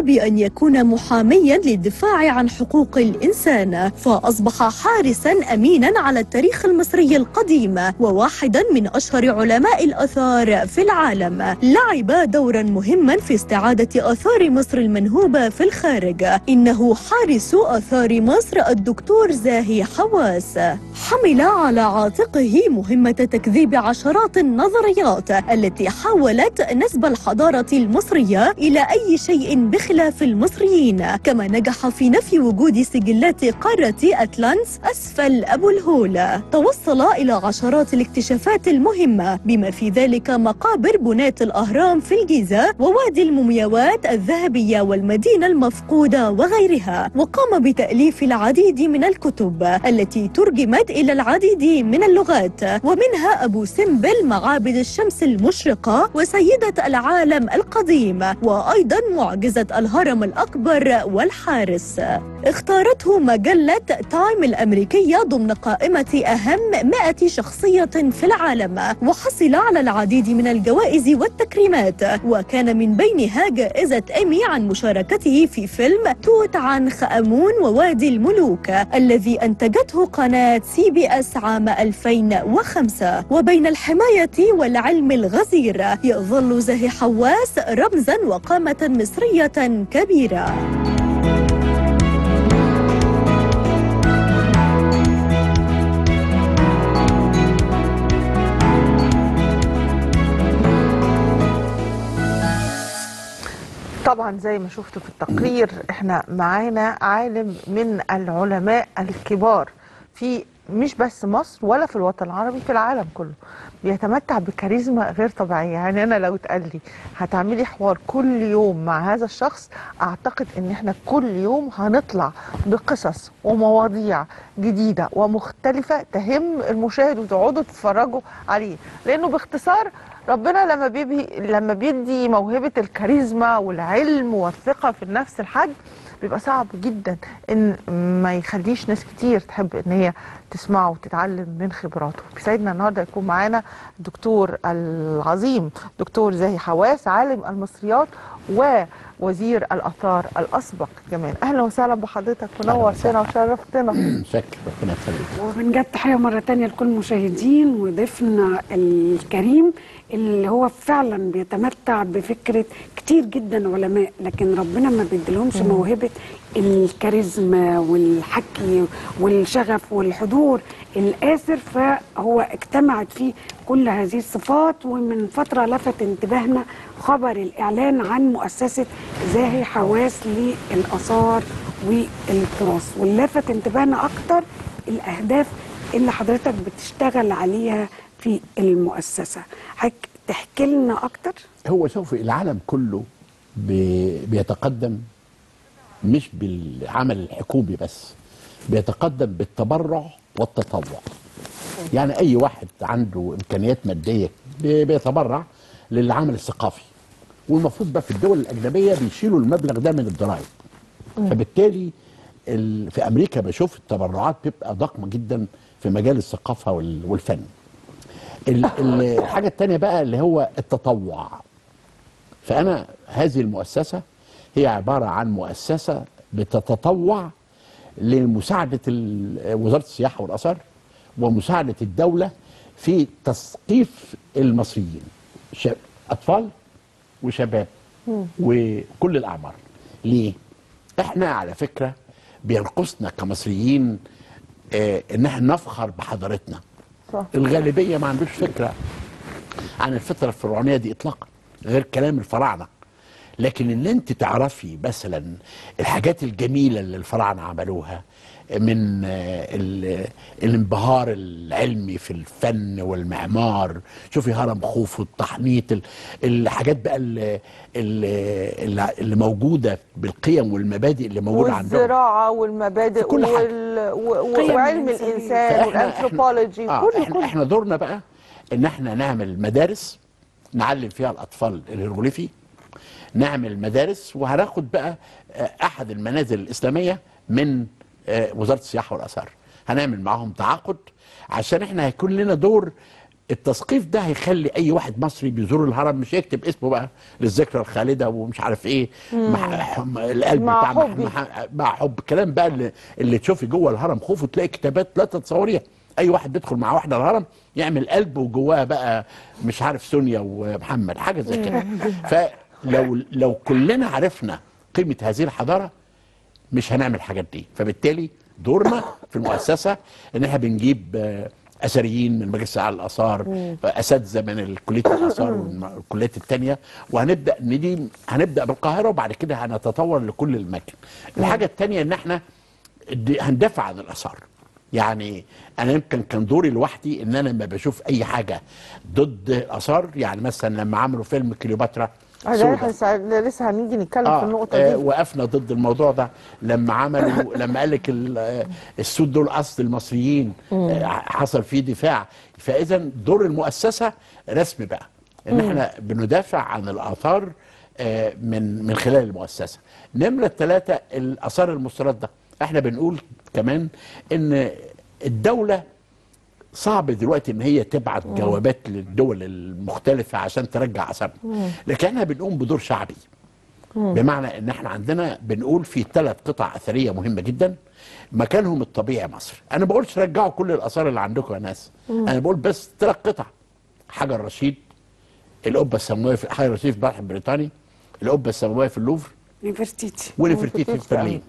بأن يكون محاميا للدفاع عن حقوق الإنسان فأصبح حارسا أمينا على التاريخ المصري القديم وواحدا من أشهر علماء الآثار في العالم لعب دورا مهما في استعادة آثار مصر المنهوبة في الخارج إنه حارس آثار مصر الدكتور زاهي حواس حمل على عاتقه مهمة تكذيب عشرات النظريات التي حاولت نسب الحضارة المصرية إلى أي شيء بخلاف المصريين كما نجح في نفي وجود سجلات قارة أتلانس أسفل أبو الهول توصل إلى عشرات الاكتشافات المهمة بما في ذلك مقابر بناة الأهرام في الجيزة ووادي المومياوات الذهبية والمدينة المفقودة وغيرها وقام بتأليف العديد من الكتب التي ترجمت إلى العديد من اللغات ومنها أبو سمبل معابد الشمس المشرقة وسيدة العالم القديم وأيضا معجزة الهرم الأكبر والحارس اختارته مجلة تايم الأمريكية ضمن قائمة أهم 100 شخصية في العالم وحصل على العديد من الجوائز والتكريمات وكان من بينها جائزة إيمي عن مشاركته في فيلم توت عنخ آمون ووادي الملوك الذي أنتجته قناة سي بي اس عام 2005 وبين الحماية والعلم الغزير يظل زاهي حواس رمزا وقامة مصرية كبيرة طبعا زي ما شفتوا في التقرير احنا معانا عالم من العلماء الكبار في مش بس مصر ولا في الوطن العربي في العالم كله بيتمتع بكاريزما غير طبيعيه يعني انا لو اتقال لي هتعملي حوار كل يوم مع هذا الشخص اعتقد ان احنا كل يوم هنطلع بقصص ومواضيع جديده ومختلفه تهم المشاهد وتقعدوا تتفرجوا عليه لانه باختصار ربنا لما بيبي لما بيدي موهبه الكاريزما والعلم والثقه في النفس الحد بيبقى صعب جدا ان ما يخليش ناس كتير تحب ان هي تسمعه وتتعلم من خبراته بيسعدنا النهارده يكون معانا الدكتور العظيم دكتور زاهي حواس عالم المصريات ووزير الاثار الاسبق كمان اهلا وسهلا بحضرتك ونورتنا وشرفتنا شكرا ربنا يخليك وبنجد تحية مرة تانية لكل المشاهدين وضيفنا الكريم اللي هو فعلا بيتمتع بفكرة كتير جدا علماء لكن ربنا ما بيديلهمش موهبة الكاريزما والحكي والشغف والحضور الآثر فهو اجتمعت فيه كل هذه الصفات ومن فترة لفت انتباهنا خبر الإعلان عن مؤسسة زاهي حواس للآثار والتراث واللي لفت انتباهنا أكتر الأهداف اللي حضرتك بتشتغل عليها في المؤسسة حضرتك تحكي لنا أكتر هو شوف العالم كله بي- بيتقدم مش بالعمل الحكومي بس بيتقدم بالتبرع والتطوع يعني اي واحد عنده امكانيات ماديه بي- بيتبرع للعمل الثقافي والمفروض بقى في الدول الاجنبيه بيشيلوا المبلغ ده من الضرائب فبالتالي ال- في امريكا بشوف التبرعات بتبقى ضخمه جدا في مجال الثقافه وال- والفن ال- ال- الحاجه الثانيه بقى اللي هو التطوع فأنا هذه المؤسسة هي عبارة عن مؤسسة بتتطوع لمساعدة ال- وزارة السياحة والآثار ومساعدة الدولة في تثقيف المصريين شاب أطفال وشباب وكل الأعمار ليه؟ احنا على فكرة بينقصنا كمصريين آه ان احنا نفخر بحضارتنا صح. الغالبية ما عندوش فكرة عن الفطره الفرعونيه دي اطلاقا غير كلام الفراعنه لكن ان انت تعرفي مثلا الحاجات الجميله اللي الفراعنه عملوها من آه، ال- الانبهار العلمي في الفن والمعمار شوفي هرم خوف والتحنيط ال- الحاجات بقى اللي, اللي, اللي موجوده بالقيم والمبادئ اللي موجوده عندهم والزراعه والمبادئ في كل حاجة. وال... و... قيم وعلم الإنسانية. الانسان والانثروبولوجي آه كله احنا, كله احنا دورنا بقى ان احنا نعمل مدارس نعلم فيها الاطفال الهيروغليفي نعمل مدارس وهناخد بقى آه، احد المنازل الاسلاميه من آه، وزاره السياحه والاثار هنعمل معاهم تعاقد عشان احنا هيكون لنا دور التثقيف ده هيخلي اي واحد مصري بيزور الهرم مش يكتب اسمه بقى للذكرى الخالده ومش عارف ايه مع حم- القلب مع بتاع حبي. مع, مع حب كلام بقى اللي, اللي تشوفي جوه الهرم خوف وتلاقي كتابات لا تتصوريها اي واحد بيدخل مع واحده الهرم يعمل قلب وجواها بقى مش عارف سونيا ومحمد حاجه زي كده فلو لو كلنا عرفنا قيمه هذه الحضاره مش هنعمل الحاجات دي فبالتالي دورنا في المؤسسه ان احنا بنجيب آه، اثريين من مجلس اعلى الاثار اساتذه من كليه الاثار والكليات الثانيه وهنبدا ندي هنبدا بالقاهره وبعد كده هنتطور لكل الاماكن الحاجه الثانيه ان احنا د- هندافع عن الاثار يعني انا يمكن كان دوري لوحدي ان انا لما بشوف اي حاجه ضد الاثار يعني مثلا لما عملوا فيلم كليوباترا ده سودا. لسه لسه هنيجي نتكلم في النقطه آه دي وقفنا ضد الموضوع ده لما عملوا لما قال لك ال- آه، السود دول اصل المصريين آه حصل فيه دفاع فاذا دور المؤسسه رسمي بقى ان احنا بندافع عن الاثار آه من من خلال المؤسسه نمره الثلاثه الاثار المسترده احنا بنقول كمان ان الدوله صعب دلوقتي ان هي تبعت جوابات للدول المختلفه عشان ترجع اثارنا لكن احنا بنقوم بدور شعبي بمعنى ان احنا عندنا بنقول في ثلاث قطع اثريه مهمه جدا مكانهم الطبيعي مصر انا ما بقولش رجعوا كل الاثار اللي عندكم يا ناس انا بقول بس ثلاث قطع حجر رشيد القبه السماويه في حجر رشيد في البحر البريطاني القبه السماويه في اللوفر نفرتيتي ونفرتيتي في برلين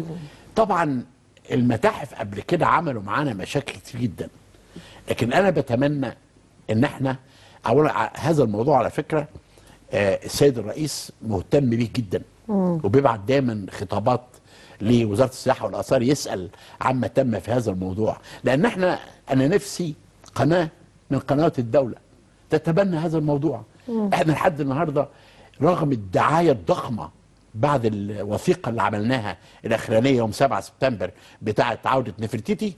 طبعا المتاحف قبل كده عملوا معانا مشاكل كتير جدا لكن انا بتمنى ان احنا اولا ع- هذا الموضوع على فكره آه، السيد الرئيس مهتم بيه جدا وبيبعت دايما خطابات لوزاره السياحه والاثار يسال عما تم في هذا الموضوع لان احنا انا نفسي قناه من قنوات الدوله تتبنى هذا الموضوع احنا لحد النهارده رغم الدعايه الضخمه بعد الوثيقه اللي عملناها الاخرانيه يوم 7 سبتمبر بتاعه عوده نفرتيتي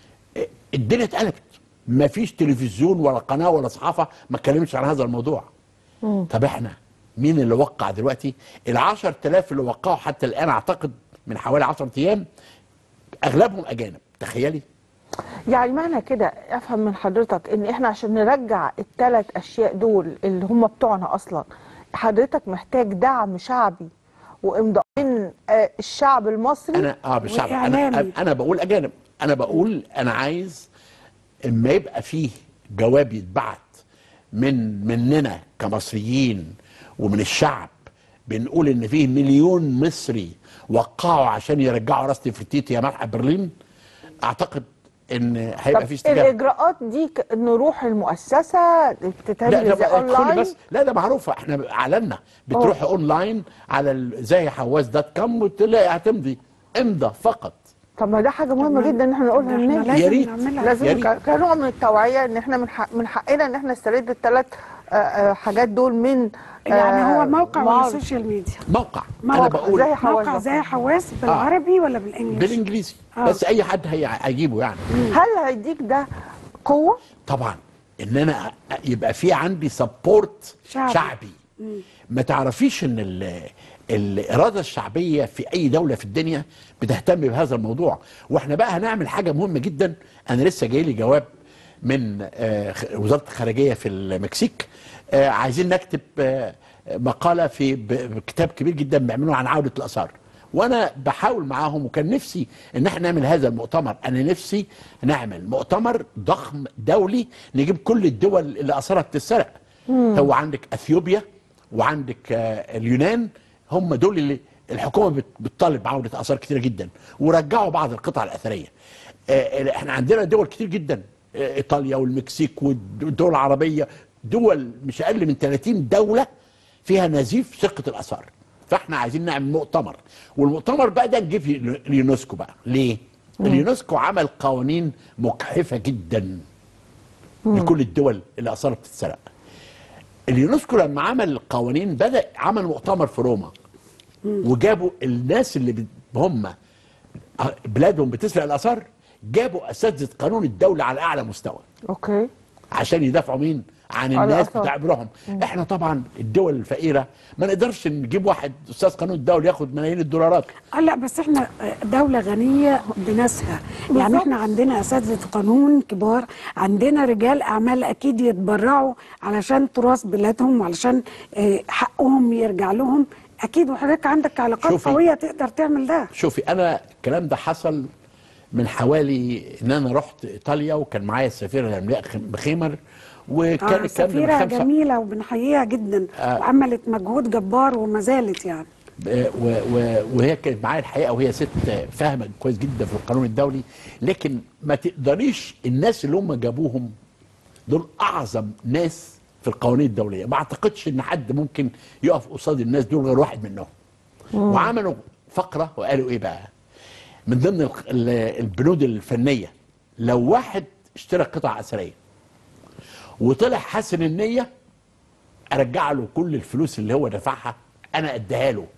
الدنيا اتقلبت ما فيش تلفزيون ولا قناه ولا صحافه ما اتكلمش عن هذا الموضوع طب احنا مين اللي وقع دلوقتي ال 10000 اللي وقعوا حتى الان اعتقد من حوالي 10 ايام اغلبهم اجانب تخيلي يعني معنى كده افهم من حضرتك ان احنا عشان نرجع الثلاث اشياء دول اللي هم بتوعنا اصلا حضرتك محتاج دعم شعبي وامضاء من آه، الشعب المصري انا اه بالشعب انا وإعلامي. انا بقول اجانب انا بقول انا عايز اما يبقى فيه جواب يتبعت من مننا كمصريين ومن الشعب بنقول ان فيه مليون مصري وقعوا عشان يرجعوا راس نفرتيتي يا ملحق برلين اعتقد ان هيبقى طب في استجابه الاجراءات دي ك- نروح المؤسسه لا تتعمل ده ازاي بقى ادخلي اونلاين بس لا ده معروفه احنا اعلنا بتروحي اونلاين على ال- زي حواس دوت كوم وتلاقي هتمضي امضى فقط طب ما ده حاجه مهمه جدا ان احنا نقولها احنا للناس لازم يا ريت. نعملها لازم يا ريت. ك- كنوع من التوعيه ان احنا من حق من حقنا ان احنا نسترد الثلاث حاجات دول من يعني آه، هو موقع ولا معارض. سوشيال ميديا موقع انا موقع بقول زي حواس موقع بس. زي حواس بالعربي ولا بالانجلش بالانجليزي آه. بس اي حد هي- هيجيبه يعني هل هيديك ده قوه طبعا ان انا يبقى في عندي سبورت شعبي. شعبي, شعبي. ما تعرفيش ان ال الاراده الشعبيه في اي دوله في الدنيا بتهتم بهذا الموضوع واحنا بقى هنعمل حاجه مهمه جدا انا لسه جاي لي جواب من آه، خ- وزاره الخارجيه في المكسيك آه، عايزين نكتب آه، مقاله في ب- بكتاب كبير جدا بيعملوه عن عوده الاثار وانا بحاول معاهم وكان نفسي ان احنا نعمل هذا المؤتمر انا نفسي نعمل مؤتمر ضخم دولي نجيب كل الدول اللي اثارها بتتسرق هو عندك اثيوبيا وعندك آه، اليونان هم دول اللي الحكومه بت- بتطالب بعوده اثار كتيره جدا ورجعوا بعض القطع الاثريه آه، احنا عندنا دول كتير جدا آه، ايطاليا والمكسيك والدول العربيه دول مش اقل من 30 دوله فيها نزيف سرقه الاثار فاحنا عايزين نعمل مؤتمر والمؤتمر بقى ده نجيب اليونسكو بقى ليه اليونسكو عمل قوانين مجحفه جدا لكل الدول اللي اثارها بتتسرق اليونسكو لما عمل القوانين بدا عمل مؤتمر في روما وجابوا الناس اللي بت- هم بلادهم بتسرق الاثار جابوا اساتذه قانون الدوله على اعلى مستوى اوكي عشان يدافعوا مين عن على الناس الآثار. بتعبرهم احنا طبعا الدول الفقيره ما نقدرش نجيب واحد استاذ قانون الدولي ياخد ملايين الدولارات اه لا بس احنا دولة غنية بناسها يعني احنا عندنا اساتذة قانون كبار عندنا رجال اعمال اكيد يتبرعوا علشان تراث بلادهم وعلشان آه، حقهم يرجع لهم اكيد وحضرتك عندك علاقات شوفي. قوية تقدر تعمل ده شوفي انا الكلام ده حصل من حوالي ان انا رحت ايطاليا وكان معايا السفيره الاملاء خ- بخيمر وكان آه الكلام ده من سفيرة خمسة جميلة وبنحييها جدا آه. وعملت مجهود جبار وما زالت يعني و- و- وهي كانت معايا الحقيقه وهي ست فاهمه كويس جدا في القانون الدولي لكن ما تقدريش الناس اللي هم جابوهم دول اعظم ناس في القوانين الدوليه ما اعتقدش ان حد ممكن يقف قصاد الناس دول غير واحد منهم وعملوا فقره وقالوا ايه بقى من ضمن ال- ال- البنود الفنيه لو واحد اشترى قطع اثريه وطلع حسن النيه ارجع له كل الفلوس اللي هو دفعها انا اديها له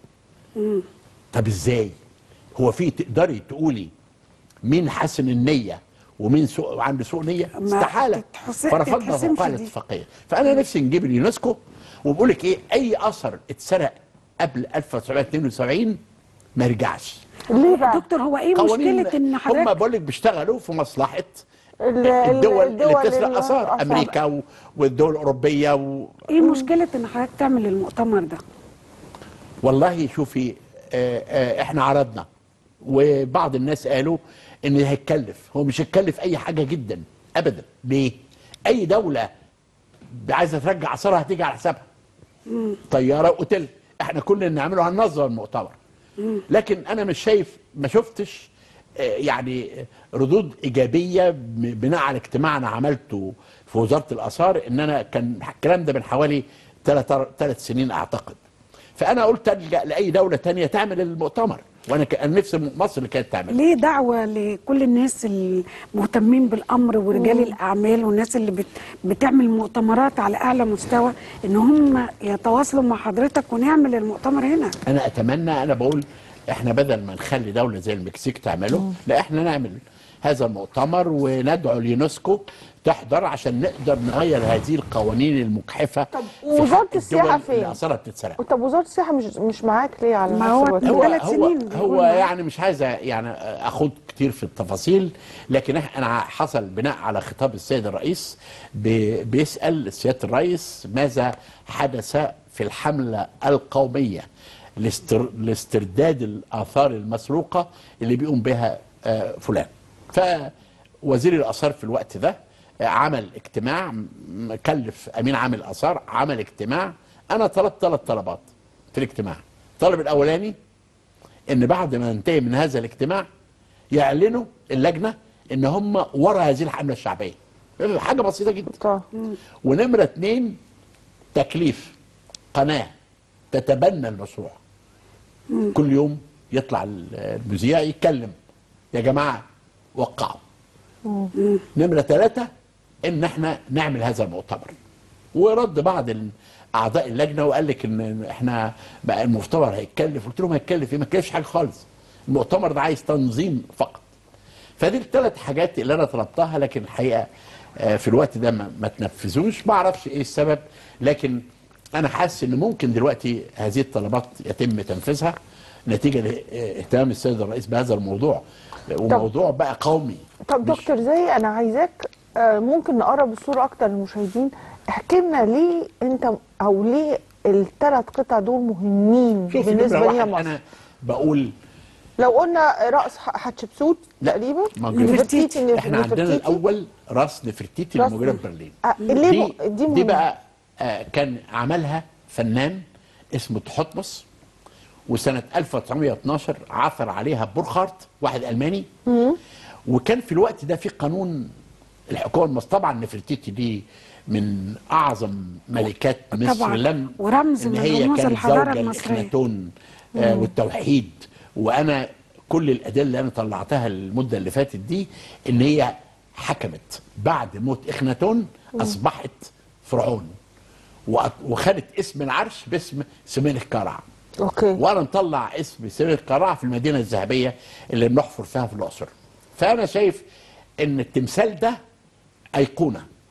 طب ازاي هو في تقدري تقولي مين حسن النيه ومين سوء عنده سوء نيه ما استحاله تتحس- فرفضنا تتحسمش موقع دي. الاتفاقيه فانا نفسي نجيب اليونسكو وبقول لك ايه اي اثر اتسرق قبل 1972 ما يرجعش ليه بقى؟ دكتور هو ايه مشكلة ان هم حضرتك بقول لك بيشتغلوا في مصلحه ال- الدول, الدول اللي بتسرق اللي- اثار آثار. امريكا و- والدول الاوروبيه و... ايه مشكلة ان حضرتك تعمل المؤتمر ده والله شوفي آه، آه، احنا عرضنا وبعض الناس قالوا ان هيتكلف هو مش هيتكلف اي حاجه جدا ابدا ليه اي دوله عايزه ترجع اثارها هتيجي على حسابها طياره اوتيل احنا كل اللي نعمله هننظم المؤتمر لكن انا مش شايف ما شفتش آه، يعني ردود ايجابيه ب- بناء على اجتماع انا عملته في وزاره الاثار ان انا كان الكلام ده من حوالي ثلاث ثلاث سنين اعتقد فانا قلت الجا لاي دوله تانية تعمل المؤتمر وانا كان نفسي مصر اللي كانت تعمل ليه دعوة لكل الناس المهتمين بالأمر ورجال الأعمال والناس اللي بت بتعمل مؤتمرات على أعلى مستوى إن هم يتواصلوا مع حضرتك ونعمل المؤتمر هنا انا اتمنى انا بقول احنا بدل ما نخلي دوله زي المكسيك تعمله لا احنا نعمل هذا المؤتمر وندعو اليونسكو تحضر عشان نقدر نغير هذه القوانين المجحفه طب في ووزارة حق السياحة الدول فين؟ اللي اثارها بتتسرق طب وزاره السياحه مش مش معاك ليه على ما نفس هو الوتيرة؟ هو ثلاث هو سنين بيقول هو معاك. يعني مش عايز يعني اخوض كتير في التفاصيل لكن إح- انا حصل بناء على خطاب السيد الرئيس بي- بيسال سياده الرئيس ماذا حدث في الحمله القوميه لاستر- لاسترداد الاثار المسروقه اللي بيقوم بها آه، فلان فوزير الاثار في الوقت ده آه، عمل اجتماع م- كلف امين عام الاثار عمل اجتماع انا طلبت ثلاث طلبات في الاجتماع الطلب الاولاني ان بعد ما ننتهي من هذا الاجتماع يعلنوا اللجنه ان هم ورا هذه الحمله الشعبيه حاجه بسيطه جدا طب ونمره اتنين تكليف قناه تتبنى المشروع كل يوم يطلع المذيع يتكلم يا جماعه وقعوا نمره ثلاثه ان احنا نعمل هذا المؤتمر ورد بعض ال- اعضاء اللجنه وقال لك ان احنا بقى المؤتمر هيتكلف قلت لهم هيتكلف ايه ما يتكلفش حاجه خالص المؤتمر ده عايز تنظيم فقط فدي الثلاث حاجات اللي انا طلبتها لكن الحقيقه آه، في الوقت ده ما ما تنفذوش ما اعرفش ايه السبب لكن انا حاسس ان ممكن دلوقتي هذه الطلبات يتم تنفيذها نتيجه لاهتمام السيد الرئيس بهذا الموضوع وموضوع بقى قومي طب مش- دكتور زي انا عايزاك آه، ممكن نقرب الصوره اكتر للمشاهدين احكي لنا ليه انت او ليه الثلاث قطع دول مهمين شوف بالنسبه نمرة لي واحد مصر انا بقول لو قلنا راس ح- حتشبسوت لا. تقريبا ما نفرتيتي نف- احنا عندنا نفرتيتي. الاول راس نفرتيتي راس الموجوده نف- في برلين آه، ليه دي, م- دي دي مهمة؟ بقى آه كان عملها فنان اسمه تحتمس وسنه 1912 عثر عليها بورخارت واحد الماني وكان في الوقت ده في قانون الحكومه المصريه طبعا نفرتيتي دي من اعظم ملكات مصر طبعاً. لم ورمز ان من هي رموز كانت الحضارة زوجة المصرية. لإخناتون آه والتوحيد وانا كل الادله اللي انا طلعتها المده اللي فاتت دي ان هي حكمت بعد موت اخناتون اصبحت فرعون وأ- وخدت اسم العرش باسم سمينخ كرع اوكي وانا مطلع اسم سمينخ كرع في المدينه الذهبيه اللي بنحفر فيها في الاقصر فانا شايف ان التمثال ده ايقونه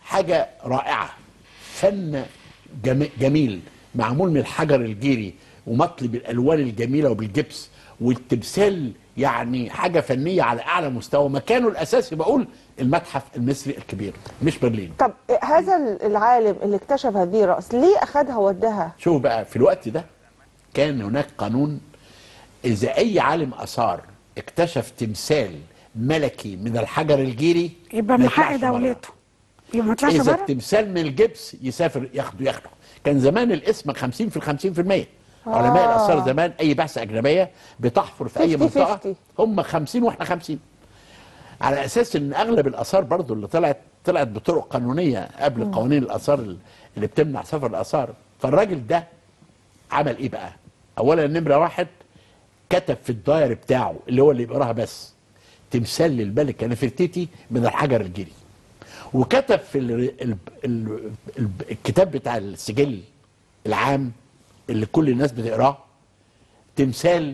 حاجه رائعه فن جم- جميل معمول من الحجر الجيري ومطلي بالالوان الجميله وبالجبس والتمثال يعني حاجه فنيه على اعلى مستوى مكانه الاساسي بقول المتحف المصري الكبير مش برلين طب هذا العالم اللي اكتشف هذه الرأس ليه أخدها ودها؟ شوف بقى في الوقت ده كان هناك قانون اذا اي عالم اثار اكتشف تمثال ملكي من الحجر الجيري يبقى ما من حق يطلعش بره. دولته يبقى ما يطلعش اذا بره التمثال من الجبس يسافر ياخده ياخده كان زمان الاسم 50 في ال 50 في المية علماء الاثار زمان اي بعثه اجنبيه بتحفر في اي 50 منطقه 50. هم 50 واحنا 50 على اساس ان اغلب الاثار برضو اللي طلعت طلعت بطرق قانونيه قبل قوانين الاثار اللي بتمنع سفر الاثار فالراجل ده عمل ايه بقى؟ اولا نمره واحد كتب في الداير بتاعه اللي هو اللي بيقراها بس تمثال للملكه نفرتيتي من الحجر الجيري وكتب في ال ال ال ال الكتاب بتاع السجل العام اللي كل الناس بتقراه تمثال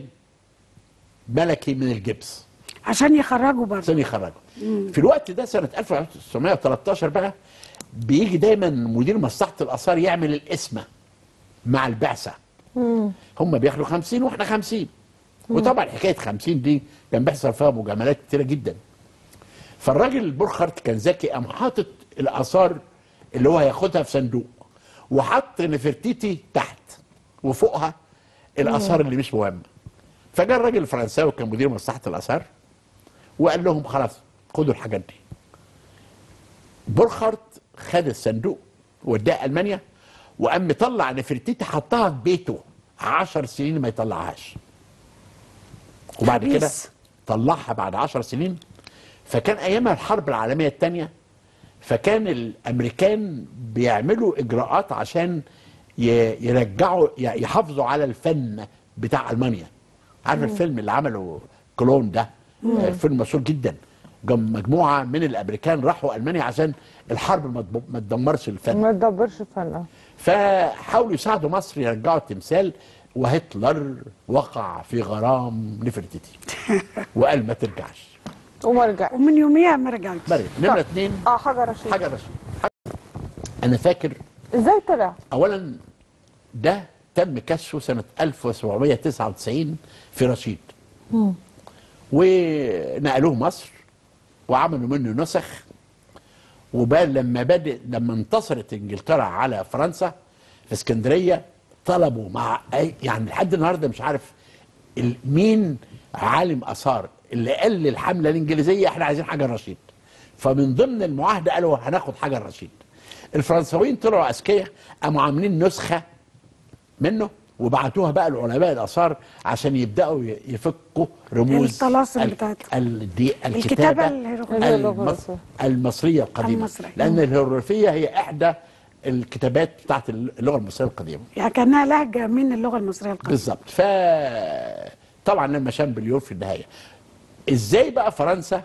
ملكي من الجبس عشان يخرجوا بره عشان يخرجوا في الوقت ده سنه 1913 بقى بيجي دايما مدير مصلحه الاثار يعمل القسمه مع البعثه هم بياخدوا 50 واحنا 50 وطبعا حكايه 50 دي كان بيحصل فيها مجاملات كتيره جدا فالراجل بورخارت كان ذكي قام حاطط الاثار اللي هو هياخدها في صندوق وحط نفرتيتي تحت وفوقها الاثار اللي مش مهمه فجاء الراجل الفرنساوي كان مدير مصلحه الاثار وقال لهم خلاص خدوا الحاجات دي بورخارت خد الصندوق وداه المانيا وقام مطلع نفرتيتي حطها في بيته عشر سنين ما يطلعهاش وبعد خبيث. كده طلعها بعد عشر سنين فكان ايامها الحرب العالميه الثانيه فكان الامريكان بيعملوا اجراءات عشان ي- يرجعوا ي- يحافظوا على الفن بتاع المانيا عارف الفيلم اللي عمله كلون ده آه، فيلم مشهور جدا جم مجموعه من الامريكان راحوا المانيا عشان الحرب ما تب- ما تدمرش الفن ما تدبرش فن فحاولوا يساعدوا مصر يرجعوا التمثال وهتلر وقع في غرام نفرتيتي وقال ما ترجعش وما رجع ومن يوميها ما رجعتش مريم نمرة اتنين اه حجر رشيد حاجة رشيد أنا فاكر ازاي طلع؟ أولا ده تم كشفه سنة 1799 في رشيد ونقلوه مصر وعملوا منه نسخ وبقى لما بدأ لما انتصرت انجلترا على فرنسا في اسكندريه طلبوا مع أي يعني لحد النهارده مش عارف ال- مين عالم اثار اللي قال للحمله الانجليزيه احنا عايزين حجر رشيد فمن ضمن المعاهده قالوا هناخد حجر رشيد الفرنساويين طلعوا اذكياء قاموا عاملين نسخه منه وبعتوها بقى لعلماء الاثار عشان يبداوا ي- يفكوا رموز الطلاسم ال- بتاعتها. ال- دي الكتابة الكتابه الهيروغليفية. المص... المصريه القديمه المصرية. لان الهيروغليفيه هي احدى الكتابات بتاعت اللغه المصريه القديمه يعني كانها لهجه من اللغه المصريه القديمه بالظبط ف طبعا لما شامبليون في النهايه ازاي بقى فرنسا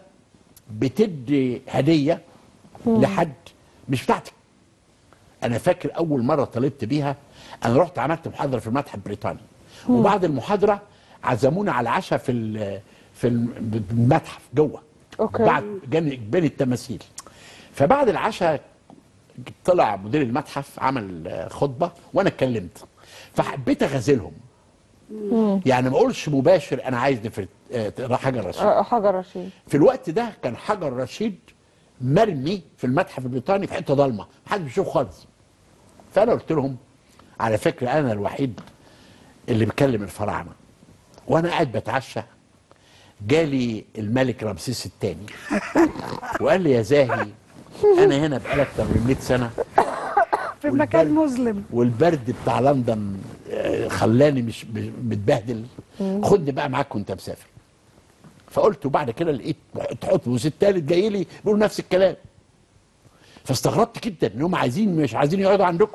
بتدي هديه لحد مش بتاعتك انا فاكر اول مره طلبت بيها انا رحت عملت محاضره في المتحف البريطاني وبعد المحاضره عزمونا على عشاء في ال- في الم- المتحف جوه أوكي. بعد جاني بين التماثيل فبعد العشاء طلع مدير المتحف عمل آه، خطبه وانا اتكلمت فحبيت اغازلهم يعني ما اقولش مباشر انا عايز نفرت آه، حجر رشيد آه، حجر رشيد في الوقت ده كان حجر رشيد مرمي في المتحف البريطاني في حته ضلمه محدش بيشوفه خالص فانا قلت لهم على فكره انا الوحيد اللي بكلم الفراعنه وانا قاعد بتعشى جالي الملك رمسيس الثاني وقال لي يا زاهي انا هنا بقالي اكتر من 100 سنه في مكان والبرد- مظلم والبرد بتاع لندن آه، خلاني مش مش- متبهدل خدني بقى معاك وانت مسافر فقلت وبعد كده لقيت تحتمس الثالث جاي لي بيقول نفس الكلام فاستغربت جدا ان هم عايزين مش عايزين يقعدوا عندكم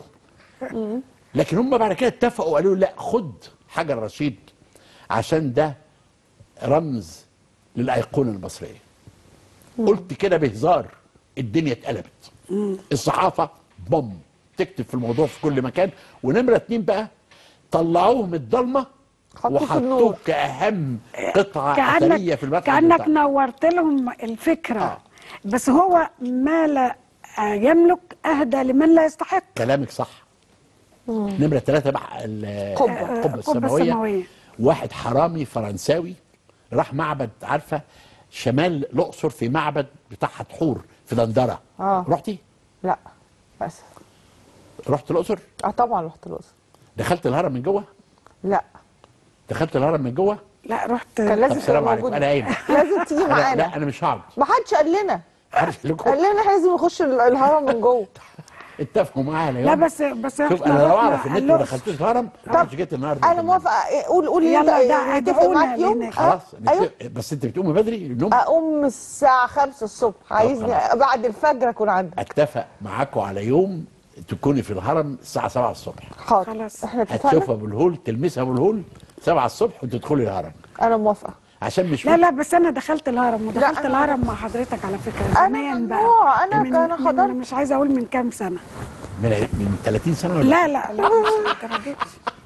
لكن هم بعد كده اتفقوا وقالوا لي لا خد حجر رشيد عشان ده رمز للايقونه المصريه قلت كده بهزار الدنيا اتقلبت الصحافه بوم تكتب في الموضوع في كل مكان ونمره اتنين بقى طلعوه من الضلمه حطوه في وحطوه النور. كاهم قطعه اثريه كانك في المتحف كانك البريطاني. نورت لهم الفكره آه. بس هو مال آه، يملك اهدى لمن لا يستحق كلامك صح نمره ثلاثه بقى ال- قبة. القبه القبة السماويه السماوية. واحد حرامي فرنساوي راح معبد عارفه شمال الاقصر في معبد بتاع حتحور في دندره آه. رحتي لا بس رحت الاقصر اه طبعا رحت الاقصر دخلت الهرم من جوه لا دخلت الهرم من جوه لا رحت كان طب لازم السلام تبقى عليكم موجود انا قايم لازم تيجي أنا معانا لا انا مش هقعد ما حدش قال لنا عارف لكم قال لنا احنا لازم نخش ال- الهرم من جوه اتفقوا معايا لا بس بس شوف احنا انا لو رحنا اعرف ان انتوا ما الأقصر. دخلتوش الهرم ما كنتش جيت النهارده انا موافقه إيه، قول قول يلا انت ده نتفق ادعونا معاك يوم لهناك. خلاص آه، ايوه نتفق. بس انت بتقومي بدري النوم اقوم الساعه 5 الصبح عايزني خلاص. بعد الفجر اكون عندك اتفق معاكم على يوم تكوني في الهرم الساعه 7 الصبح حاضر خلاص. احنا هتشوفها اتفقنا ابو الهول تلمسها ابو الهول 7 الصبح وتدخلي الهرم انا موافقه عشان مش لا لا بس انا دخلت الهرم ودخلت أنا- الهرم مع حضرتك على فكره أنا زمان بقى ممنوع، أنا من- كان من- حضرت. مش عايزه اقول من كام سنه من من 30 سنه ولا لا لا لا مش للدرجة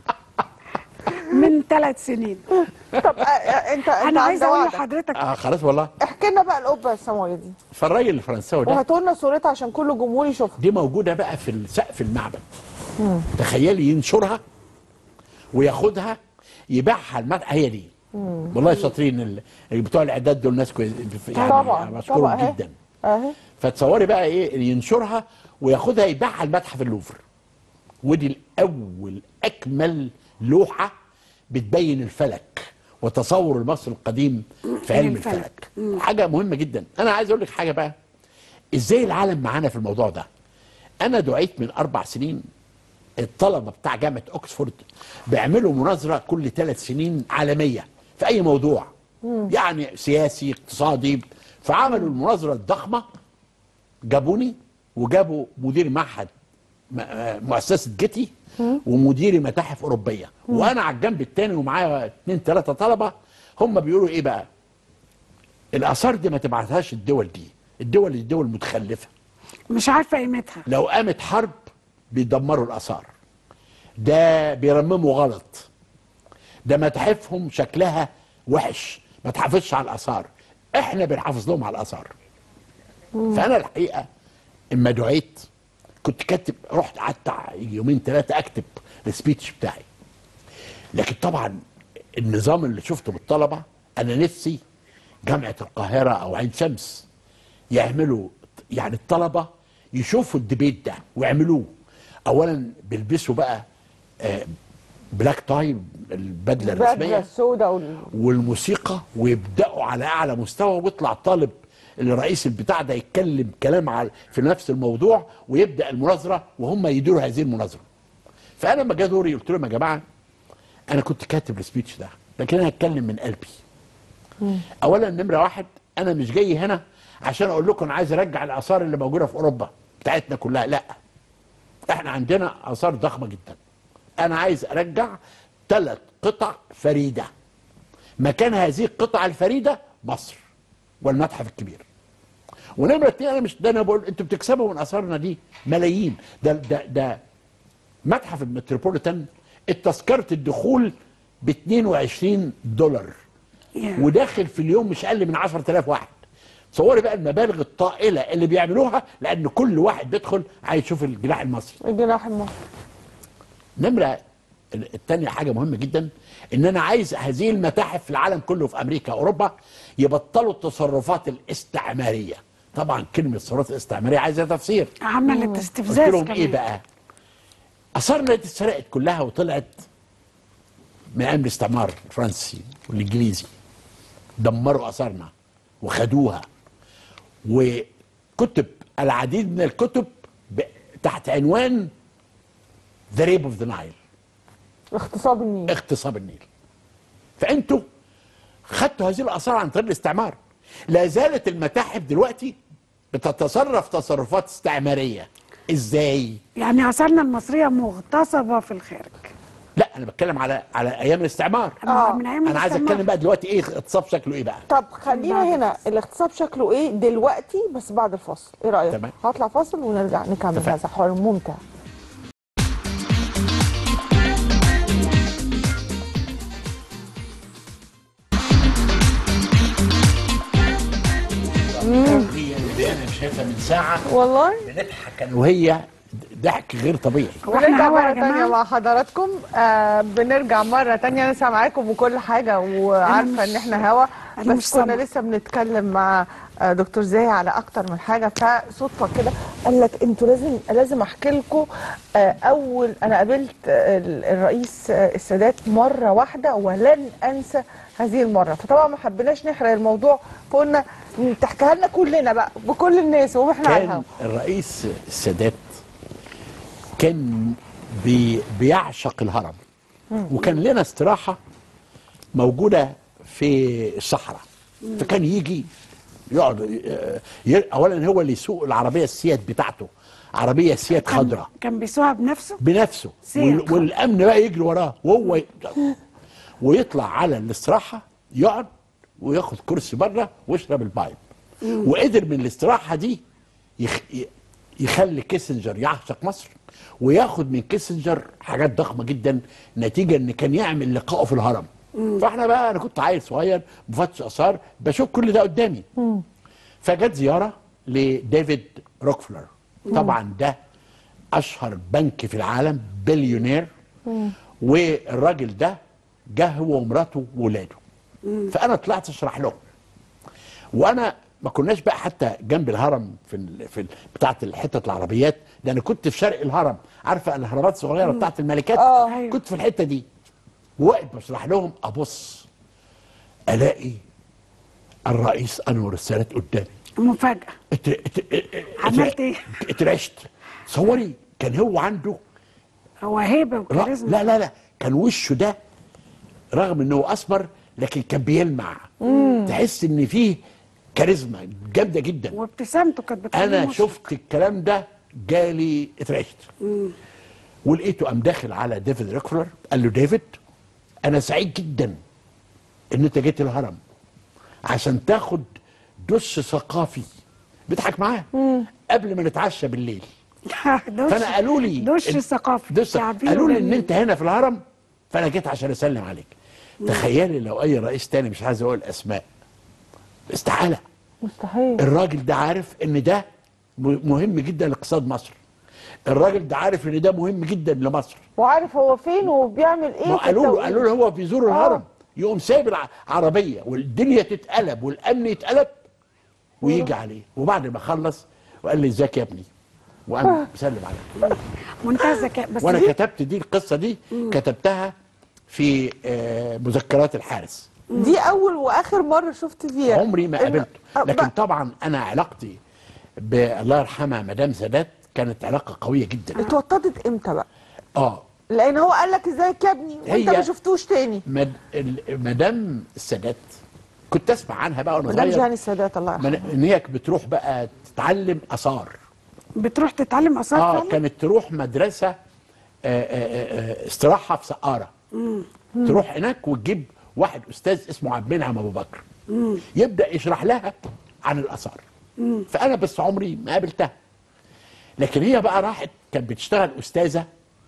دي. من ثلاث سنين طب آه، آه، انت انت انا عايزه عند اقول وعدك. لحضرتك اه خلاص والله احكي لنا بقى القبه السماويه دي فالراجل الفرنساوي ده وهاتوا لنا صورتها عشان كل جمهور يشوفها دي موجوده بقى في سقف المعبد تخيلي ينشرها وياخدها يبيعها المد... هي دي والله شاطرين ال- اللي بتوع الاعداد دول ناس كويس يعني طبعا مشكورهم طبعا اهي جدا اهي فتصوري بقى ايه ينشرها وياخدها يبيعها المتحف اللوفر ودي الاول اكمل لوحه بتبين الفلك وتصور المصري القديم في علم الفلك. الفلك حاجه مهمه جدا انا عايز اقول لك حاجه بقى ازاي العالم معانا في الموضوع ده انا دعيت من اربع سنين الطلبه بتاع جامعه اوكسفورد بيعملوا مناظره كل ثلاث سنين عالميه في اي موضوع يعني سياسي اقتصادي فعملوا المناظره الضخمه جابوني وجابوا مدير معهد م- آه، مؤسسه جيتي ومدير متاحف اوروبيه وانا على الجنب الثاني ومعايا اثنين ثلاثه طلبه هم بيقولوا ايه بقى الاثار دي ما تبعتهاش الدول دي الدول دي دول متخلفه مش عارفه قيمتها لو قامت حرب بيدمروا الاثار ده بيرمموا غلط ده متاحفهم شكلها وحش ما تحافظش على الاثار احنا بنحافظ لهم على الاثار فانا الحقيقه اما دعيت كنت كاتب رحت قعدت ع- يومين ثلاثه اكتب السبيتش بتاعي لكن طبعا النظام اللي شفته بالطلبه انا نفسي جامعه القاهره او عين شمس يعملوا يعني الطلبه يشوفوا الديبيت ده ويعملوه اولا بيلبسوا بقى آه، بلاك تاي البدله البدله الرسميه السوداء وال... والموسيقى ويبداوا على اعلى مستوى ويطلع طالب الرئيس البتاع ده يتكلم كلام على في نفس الموضوع ويبدا المناظره وهم يديروا هذه المناظره فانا لما جه دوري قلت لهم يا جماعه انا كنت كاتب السبيتش ده لكن انا هتكلم من قلبي اولا نمره واحد انا مش جاي هنا عشان اقول لكم انا عايز ارجع الاثار اللي موجوده في اوروبا بتاعتنا كلها لا احنا عندنا اثار ضخمه جدا انا عايز ارجع ثلاث قطع فريده مكان هذه القطع الفريده مصر والمتحف الكبير ونمره اتنين انا مش ده انا بقول انتوا بتكسبوا من اثارنا دي ملايين ده ده ده متحف المتروبوليتان التذكره الدخول ب 22 دولار يا. وداخل في اليوم مش اقل من 10000 واحد تصوري بقى المبالغ الطائله اللي بيعملوها لان كل واحد بيدخل عايز يشوف الجناح المصري الجناح المصري نمرة التانية حاجة مهمة جدا ان انا عايز هذه المتاحف في العالم كله في امريكا اوروبا يبطلوا التصرفات الاستعمارية طبعا كلمة التصرفات الاستعمارية عايزة تفسير عملت قلت استفزاز لهم كمان ايه بقى اثارنا دي اتسرقت كلها وطلعت من ايام الاستعمار الفرنسي والانجليزي دمروا اثارنا وخدوها وكتب العديد من الكتب ب- تحت عنوان ذا ريب اوف ذا نايل اغتصاب النيل اغتصاب النيل فانتوا خدتوا هذه الاثار عن طريق الاستعمار لا زالت المتاحف دلوقتي بتتصرف تصرفات استعماريه ازاي يعني اثارنا المصريه مغتصبه في الخارج لا انا بتكلم على على ايام الاستعمار آه. من ايام انا عايز الاستعمار. اتكلم بقى دلوقتي ايه اغتصاب شكله ايه بقى طب خلينا هنا الاغتصاب شكله ايه دلوقتي بس بعد الفاصل ايه رايك تمام. هطلع فاصل ونرجع نكمل اتفقنا. هذا حوار ممتع الحقيقه انا شايفها من ساعه والله بنضحك انا وهي ضحك غير طبيعي هو احنا بنرجع هوا يا مرة تانية جماعه مع حضراتكم آه بنرجع مرة تانية أنا سامعاكم وكل حاجة وعارفة مش- إن إحنا هوا أنا بس مش كنا سامعة. لسه بنتكلم مع آه دكتور زاهي على أكتر من حاجة فصدفة كده قال لك أنتوا لازم لازم أحكي لكم آه أول أنا قابلت آه ال- الرئيس آه السادات مرة واحدة ولن أنسى هذه المرة فطبعا ما حبيناش نحرق الموضوع فقلنا تحكيها لنا كلنا بقى بكل الناس وإحنا على الهوا كان الرئيس السادات كان بي بيعشق الهرم وكان لنا استراحة موجودة في الصحراء فكان يجي يقعد ي- ي- اولا هو اللي يسوق العربيه السيات بتاعته عربيه سيات كان- خضراء كان بيسوقها بنفسه بنفسه سيات وال- خضراء. والامن بقى يجري وراه وهو ي- ويطلع على الاستراحه يقعد وياخد كرسي بره ويشرب البايب وقدر من الاستراحه دي يخ... ي- يخلي كيسنجر يعشق مصر وياخد من كيسنجر حاجات ضخمه جدا نتيجه ان كان يعمل لقائه في الهرم فاحنا بقى انا كنت عيل صغير مفتش اثار بشوف كل ده قدامي فجت زياره لديفيد روكفلر طبعا ده اشهر بنك في العالم بليونير والراجل ده جه هو ومراته وولاده فانا طلعت اشرح لهم وانا ما كناش بقى حتى جنب الهرم في ال... في ال... بتاعه الحته العربيات ده انا كنت في شرق الهرم عارفه الهرمات الصغيره بتاعه الملكات آه. أيوة. كنت في الحته دي واقف بشرح لهم ابص الاقي الرئيس انور السادات قدامي مفاجاه ات- ات- ات- عملت ايه؟ اترعشت تصوري كان هو عنده هو هيبه لا وكاريزما لا لا, لا. كان وشه ده رغم انه اسمر لكن كان بيلمع تحس ان فيه كاريزما جامده جدا وابتسامته كانت بتخليه انا مشرق. شفت الكلام ده جالي اترعشت ولقيته قام داخل على ديفيد ريكفلر قال له ديفيد انا سعيد جدا ان انت جيت الهرم عشان تاخد دش ثقافي بيضحك معاه قبل ما نتعشى بالليل دش فانا قالوا لي دش إن- ثقافي دش تعبير قالوا لي ان جميل. انت هنا في الهرم فانا جيت عشان اسلم عليك تخيلي لو اي رئيس تاني مش عايز اقول اسماء استحاله مستحيل الراجل ده عارف ان ده م- مهم جدا لاقتصاد مصر الراجل ده عارف ان ده مهم جدا لمصر وعارف هو فين وبيعمل ايه ما في قالوا له التوقيت. قالوا له هو بيزور آه. الهرم يقوم سايب العربيه والدنيا تتقلب والامن يتقلب ويجي عليه وبعد ما خلص وقال لي ازيك يا ابني وقام مسلم عليه منتهى الذكاء بس وانا دي كتبت دي القصه دي كتبتها في آه، مذكرات الحارس دي اول واخر مره شفت فيها عمري ما إن- قابلته أه، لكن ما- طبعا انا علاقتي بالله يرحمها مدام سادات كانت علاقه قويه جدا اتوطدت امتى بقى اه لان هو قال لك ازيك يا ابني وانت هي- ما شفتوش تاني مد... ال- مدام السادات كنت اسمع عنها بقى وانا مدام صغير جهان السادات الله يرحمه من... ان هي بتروح بقى تتعلم اثار بتروح تتعلم اثار اه فعلا؟ كانت تروح مدرسه آه، آه، آه، استراحه في سقاره تروح هناك وتجيب واحد استاذ اسمه عبد المنعم ابو بكر يبدا يشرح لها عن الاثار فانا بس عمري ما قابلتها لكن هي بقى راحت كانت بتشتغل استاذه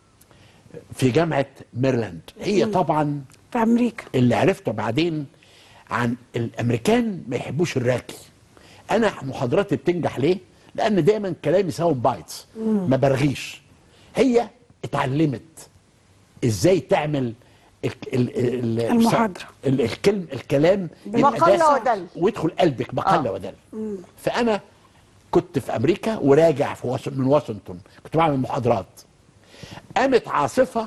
في جامعه ميرلاند هي طبعا في امريكا اللي عرفته بعدين عن الامريكان ما يحبوش الراكي انا محاضراتي بتنجح ليه لان دايما كلامي ساوند بايتس ما برغيش هي اتعلمت ازاي تعمل ال ال ال المحاضرة. ال الكلم الكلام يبقى مقالة داسم ودل. ويدخل قلبك مقله آه. ودل فانا كنت في امريكا وراجع في واش... من واشنطن كنت بعمل محاضرات قامت عاصفه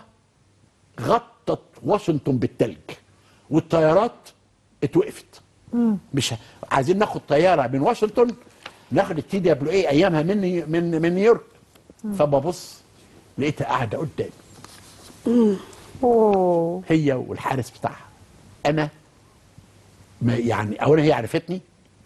غطت واشنطن بالتلج والطيارات اتوقفت مش ه- عايزين ناخد طياره من واشنطن ناخد التي دبليو اي ايامها من نيو- من من نيويورك فببص لقيتها قاعده قدامي اوه هي والحارس بتاعها انا ما يعني اولا هي عرفتني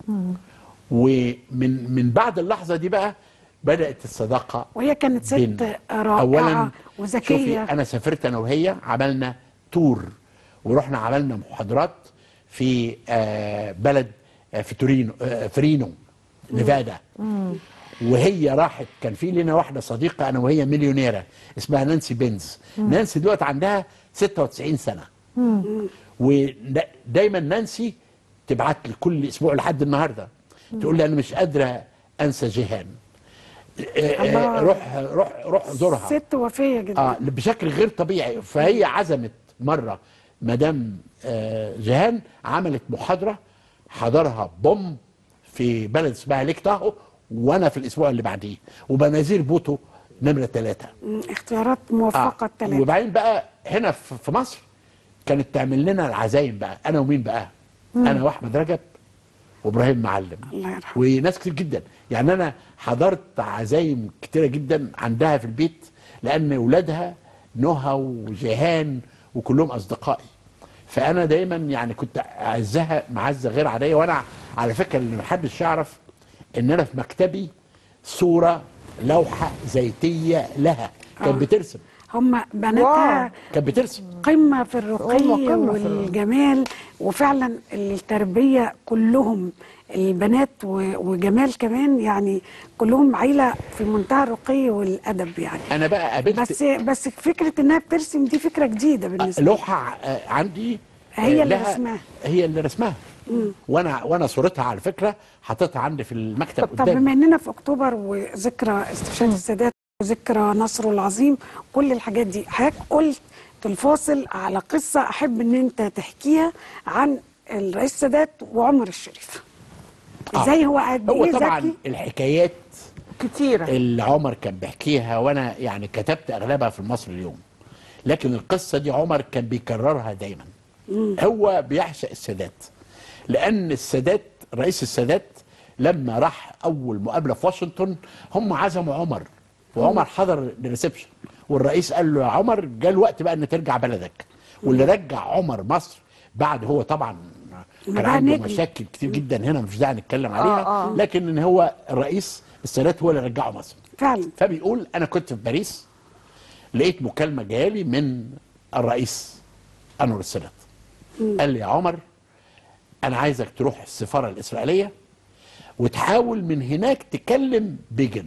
ومن من بعد اللحظه دي بقى بدات الصداقه وهي كانت ست بين- رائعه اولا شوفي وذكيه انا سافرت انا وهي عملنا تور ورحنا عملنا محاضرات في آه، بلد آه، في تورينو آه، فرينو نيفادا وهي راحت كان في لنا واحده صديقه انا وهي مليونيره اسمها نانسي بنز نانسي دلوقتي عندها 96 سنه ودايما نانسي تبعت لي كل اسبوع لحد النهارده تقول لي انا مش قادره انسى جيهان آه، آه، الله. روح روح روح زورها ست وفيه جدا اه بشكل غير طبيعي فهي عزمت مره مدام آه جيهان عملت محاضره حضرها بوم في بلد اسمها ليك تاهو وانا في الاسبوع اللي بعديه وبنازير بوتو نمره ثلاثه مم، اختيارات موفقه الثلاثه وبعدين بقى هنا في في مصر كانت تعمل لنا العزايم بقى انا ومين بقى انا واحمد رجب وابراهيم معلم الله يرحمه. وناس كتير جدا يعني انا حضرت عزايم كتيره جدا عندها في البيت لان اولادها نهى وجيهان وكلهم اصدقائي فانا دايما يعني كنت اعزها معزه غير عاديه وانا على فكره اللي محدش يعرف ان انا في مكتبي صوره لوحه زيتيه لها كانت آه. بترسم هم بناتها كانت بترسم قمة في الرقي هم قمة في الرقي. والجمال وفعلا التربية كلهم البنات و- وجمال كمان يعني كلهم عيلة في منتهى الرقي والأدب يعني انا بقى قابلت بس بس فكرة إنها بترسم دي فكرة جديدة بالنسبة لي لوحه آه، عندي آه، هي اللي لها- رسمها. هي اللي رسمها وانا وانا صورتها على فكره حاططها عندي في المكتب طب, طب قدامي بما إننا في أكتوبر وذكرى استشهاد السادات وذكرى نصره العظيم كل الحاجات دي حضرتك قلت في الفاصل على قصة أحب إن أنت تحكيها عن الرئيس السادات وعمر الشريف آه. ازاي هو قد هو ايه طبعا ذكي الحكايات كتيره اللي عمر كان بيحكيها وانا يعني كتبت اغلبها في المصري اليوم لكن القصه دي عمر كان بيكررها دايما هو بيعشق السادات لان السادات رئيس السادات لما راح اول مقابله في واشنطن هم عزموا عمر وعمر حضر الريسبشن والرئيس قال له يا عمر جاء الوقت بقى ان ترجع بلدك واللي رجع عمر مصر بعد هو طبعا كان بقى عنده نجم. مشاكل كتير جدا هنا مش داعي نتكلم عليها آه. لكن ان هو الرئيس السادات هو اللي رجعه مصر فعلا فبيقول انا كنت في باريس لقيت مكالمه جايه من الرئيس انور السادات قال لي يا عمر انا عايزك تروح السفاره الاسرائيليه وتحاول من هناك تكلم بيجن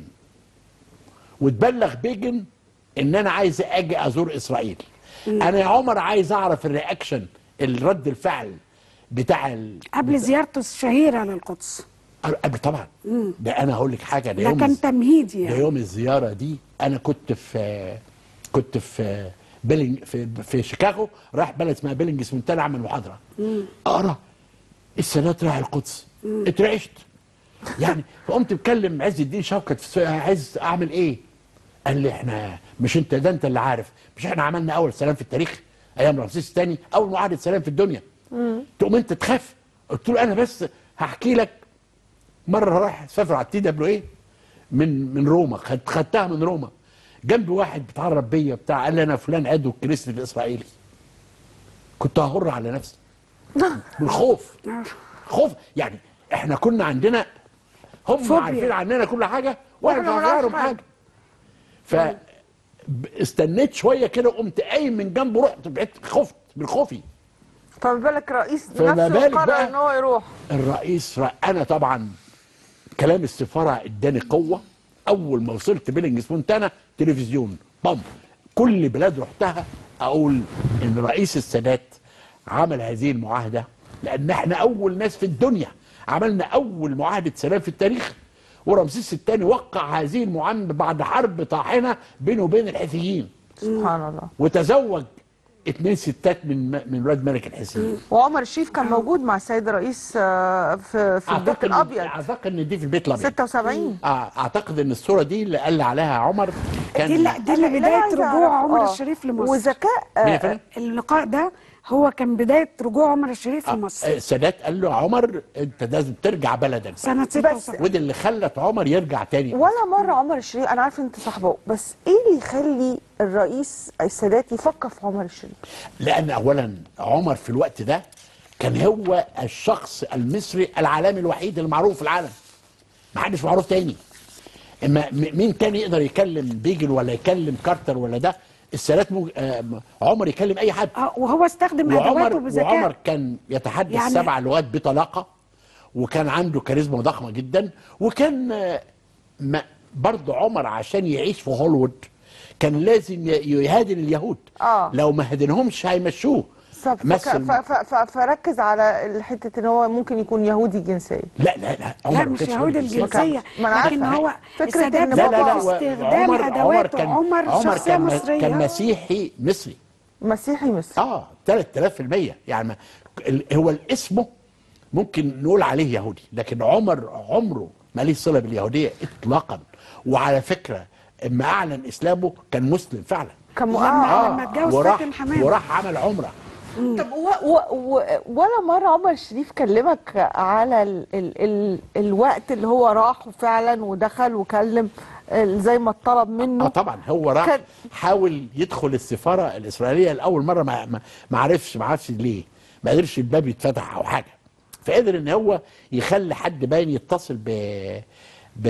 وتبلغ بيجن ان انا عايز اجي ازور اسرائيل انا يا عمر عايز اعرف الرياكشن الرد الفعل بتاع ال... قبل زيارته الشهيره للقدس قبل طبعا ده انا هقول لك حاجه ده ده يوم كان الز- تمهيدي ده يعني يوم الزياره دي انا كنت في كنت في بيلينج في في شيكاغو رايح بلد اسمها بيلينجز من اعمل محاضره اقرا السادات راح القدس اترعشت يعني فقمت مكلم عز الدين شوكت في السوق، عايز اعمل ايه؟ قال لي احنا مش انت ده انت اللي عارف مش احنا عملنا اول سلام في التاريخ ايام رمسيس الثاني اول معاهده سلام في الدنيا تقوم انت تخاف قلت له انا بس هحكي لك مره رايح سافر على التي دبليو ايه من من روما خد خدتها من روما جنبي واحد بيتعرف بيا بتاع قال لي انا فلان عضو الكنيسه الاسرائيلي كنت ههر على نفسي بالخوف خوف يعني احنا كنا عندنا هم فوبيا. عارفين عننا كل حاجه واحنا وإحنا مش ما عارفين نعرفش حاجه ف ب- استنيت شويه كده وقمت قايم من جنبه رحت بعدت خفت من خوفي فما بالك رئيس فما نفسه بالك قرر بقى؟ ان هو يروح الرئيس ر- انا طبعا كلام السفاره اداني قوه اول ما وصلت بيلينجز مونتانا تلفزيون بام كل بلاد رحتها اقول ان رئيس السادات عمل هذه المعاهده لان احنا اول ناس في الدنيا عملنا اول معاهده سلام في التاريخ ورمسيس الثاني وقع هذه المعاهده بعد حرب طاحنه بينه وبين الحيثيين سبحان الله وتزوج اثنين ستات من من ولاد ملك الحيثيين وعمر الشريف كان موجود مع السيد الرئيس آه، في في البيت اعتقد الابيض اعتقد ان دي في البيت الابيض 76 آه، اعتقد ان الصوره دي اللي قال عليها عمر كان دي اللي, دي اللي أنا بدايه عايزة رجوع أعرف، عمر آه، الشريف لمصر وذكاء مين يا آه، فندم؟ اللقاء ده هو كان بدايه رجوع عمر الشريف آه، لمصر آه، السادات قال له يا عمر انت لازم ترجع بلدك سنه بس 76 ودي اللي خلت عمر يرجع تاني ولا مره عمر الشريف انا عارفه انت صاحبه بس ايه اللي يخلي الرئيس السادات يفكر في عمر الشريف لان اولا عمر في الوقت ده كان هو الشخص المصري العالمي الوحيد المعروف في العالم ما حدش معروف تاني اما م- مين تاني يقدر يكلم بيجل ولا يكلم كارتر ولا ده السادات مو... آه عمر يكلم اي حد اه وهو استخدم ادواته وعمر بذكاء وعمر كان يتحدث يعني- سبع لغات بطلاقه وكان عنده كاريزما ضخمه جدا وكان آه، ما برضه عمر عشان يعيش في هوليوود كان لازم ي- يهادن اليهود آه. لو ما هدنهمش هيمشوه طب فك- مثل ف- ف- ف- فركز على حته ان هو ممكن يكون يهودي جنسيا لا لا لا لا عمر ما مش كانش يهودي يهودي الجنسيه ما أنا لكن عارفة. هو فكرة السادات إن لا لا لا بابا و- استخدام عمر ادواته كان عمر, عمر شخصيه كان مصريه كان مسيحي مصري مسيحي مصري اه 3000% يعني ما- ال- هو اسمه ممكن نقول عليه يهودي لكن عمر عمره ما ليه صله باليهوديه اطلاقا وعلى فكره اما اعلن اسلامه كان مسلم فعلا كان لما- مؤمن لما اتجوز وراح فاتن حمامة. وراح عمل عمره طب و و و ولا مره عمر الشريف كلمك على ال ال ال الوقت اللي هو راح فعلا ودخل وكلم ال- زي ما اتطلب اه منه طبعا هو راح كان- حاول يدخل السفاره الاسرائيليه لاول مره ما ما- ما عرفش ما عرفش ليه ما قدرش الباب يتفتح او حاجه فقدر ان هو يخلي حد باين يتصل ب ب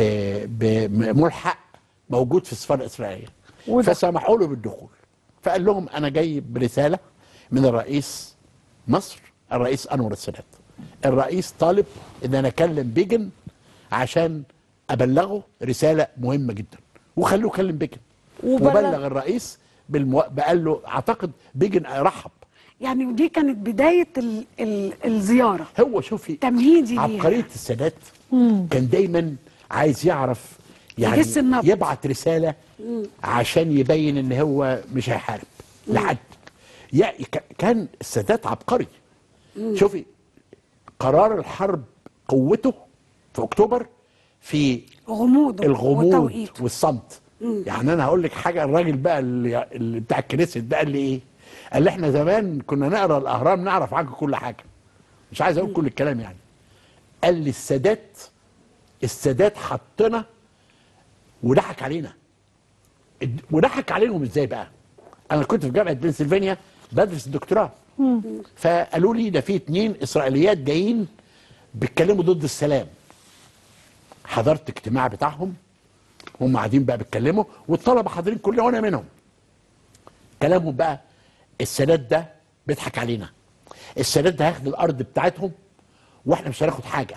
بملحق موجود في السفاره الاسرائيليه وده- فسمحوا له بالدخول فقال لهم انا جاي برساله من الرئيس مصر الرئيس انور السادات الرئيس طالب ان انا اكلم بيجن عشان ابلغه رساله مهمه جدا وخلوه يكلم بيجن وبلغ- وبلغ الرئيس بالمو... قال له اعتقد بيجن رحب يعني ودي كانت بدايه ال ال الزياره هو شوفي تمهيدي ليها. عبقريه السادات كان دايما عايز يعرف يعني يجس النبض. يبعت رساله عشان يبين ان هو مش هيحارب لحد يا ك- كان السادات عبقري شوفي قرار الحرب قوته في اكتوبر في غموضه الغموض وتوقيته والصمت يعني انا هقول لك حاجه الراجل بقى اللي, اللي بتاع الكنيست ده قال لي ايه قال لي احنا زمان كنا نقرا الاهرام نعرف عنه كل حاجه مش عايز اقول كل الكلام يعني قال لي السادات السادات حطنا وضحك علينا اد- وضحك عليهم ازاي بقى انا كنت في جامعه بنسلفانيا بدرس الدكتوراه فقالوا لي ده في اتنين اسرائيليات جايين بيتكلموا ضد السلام حضرت اجتماع بتاعهم هم قاعدين بقى بيتكلموا والطلبه حاضرين كلنا وانا منهم كلامهم بقى السادات ده بيضحك علينا السادات ده هياخد الارض بتاعتهم واحنا مش هناخد حاجه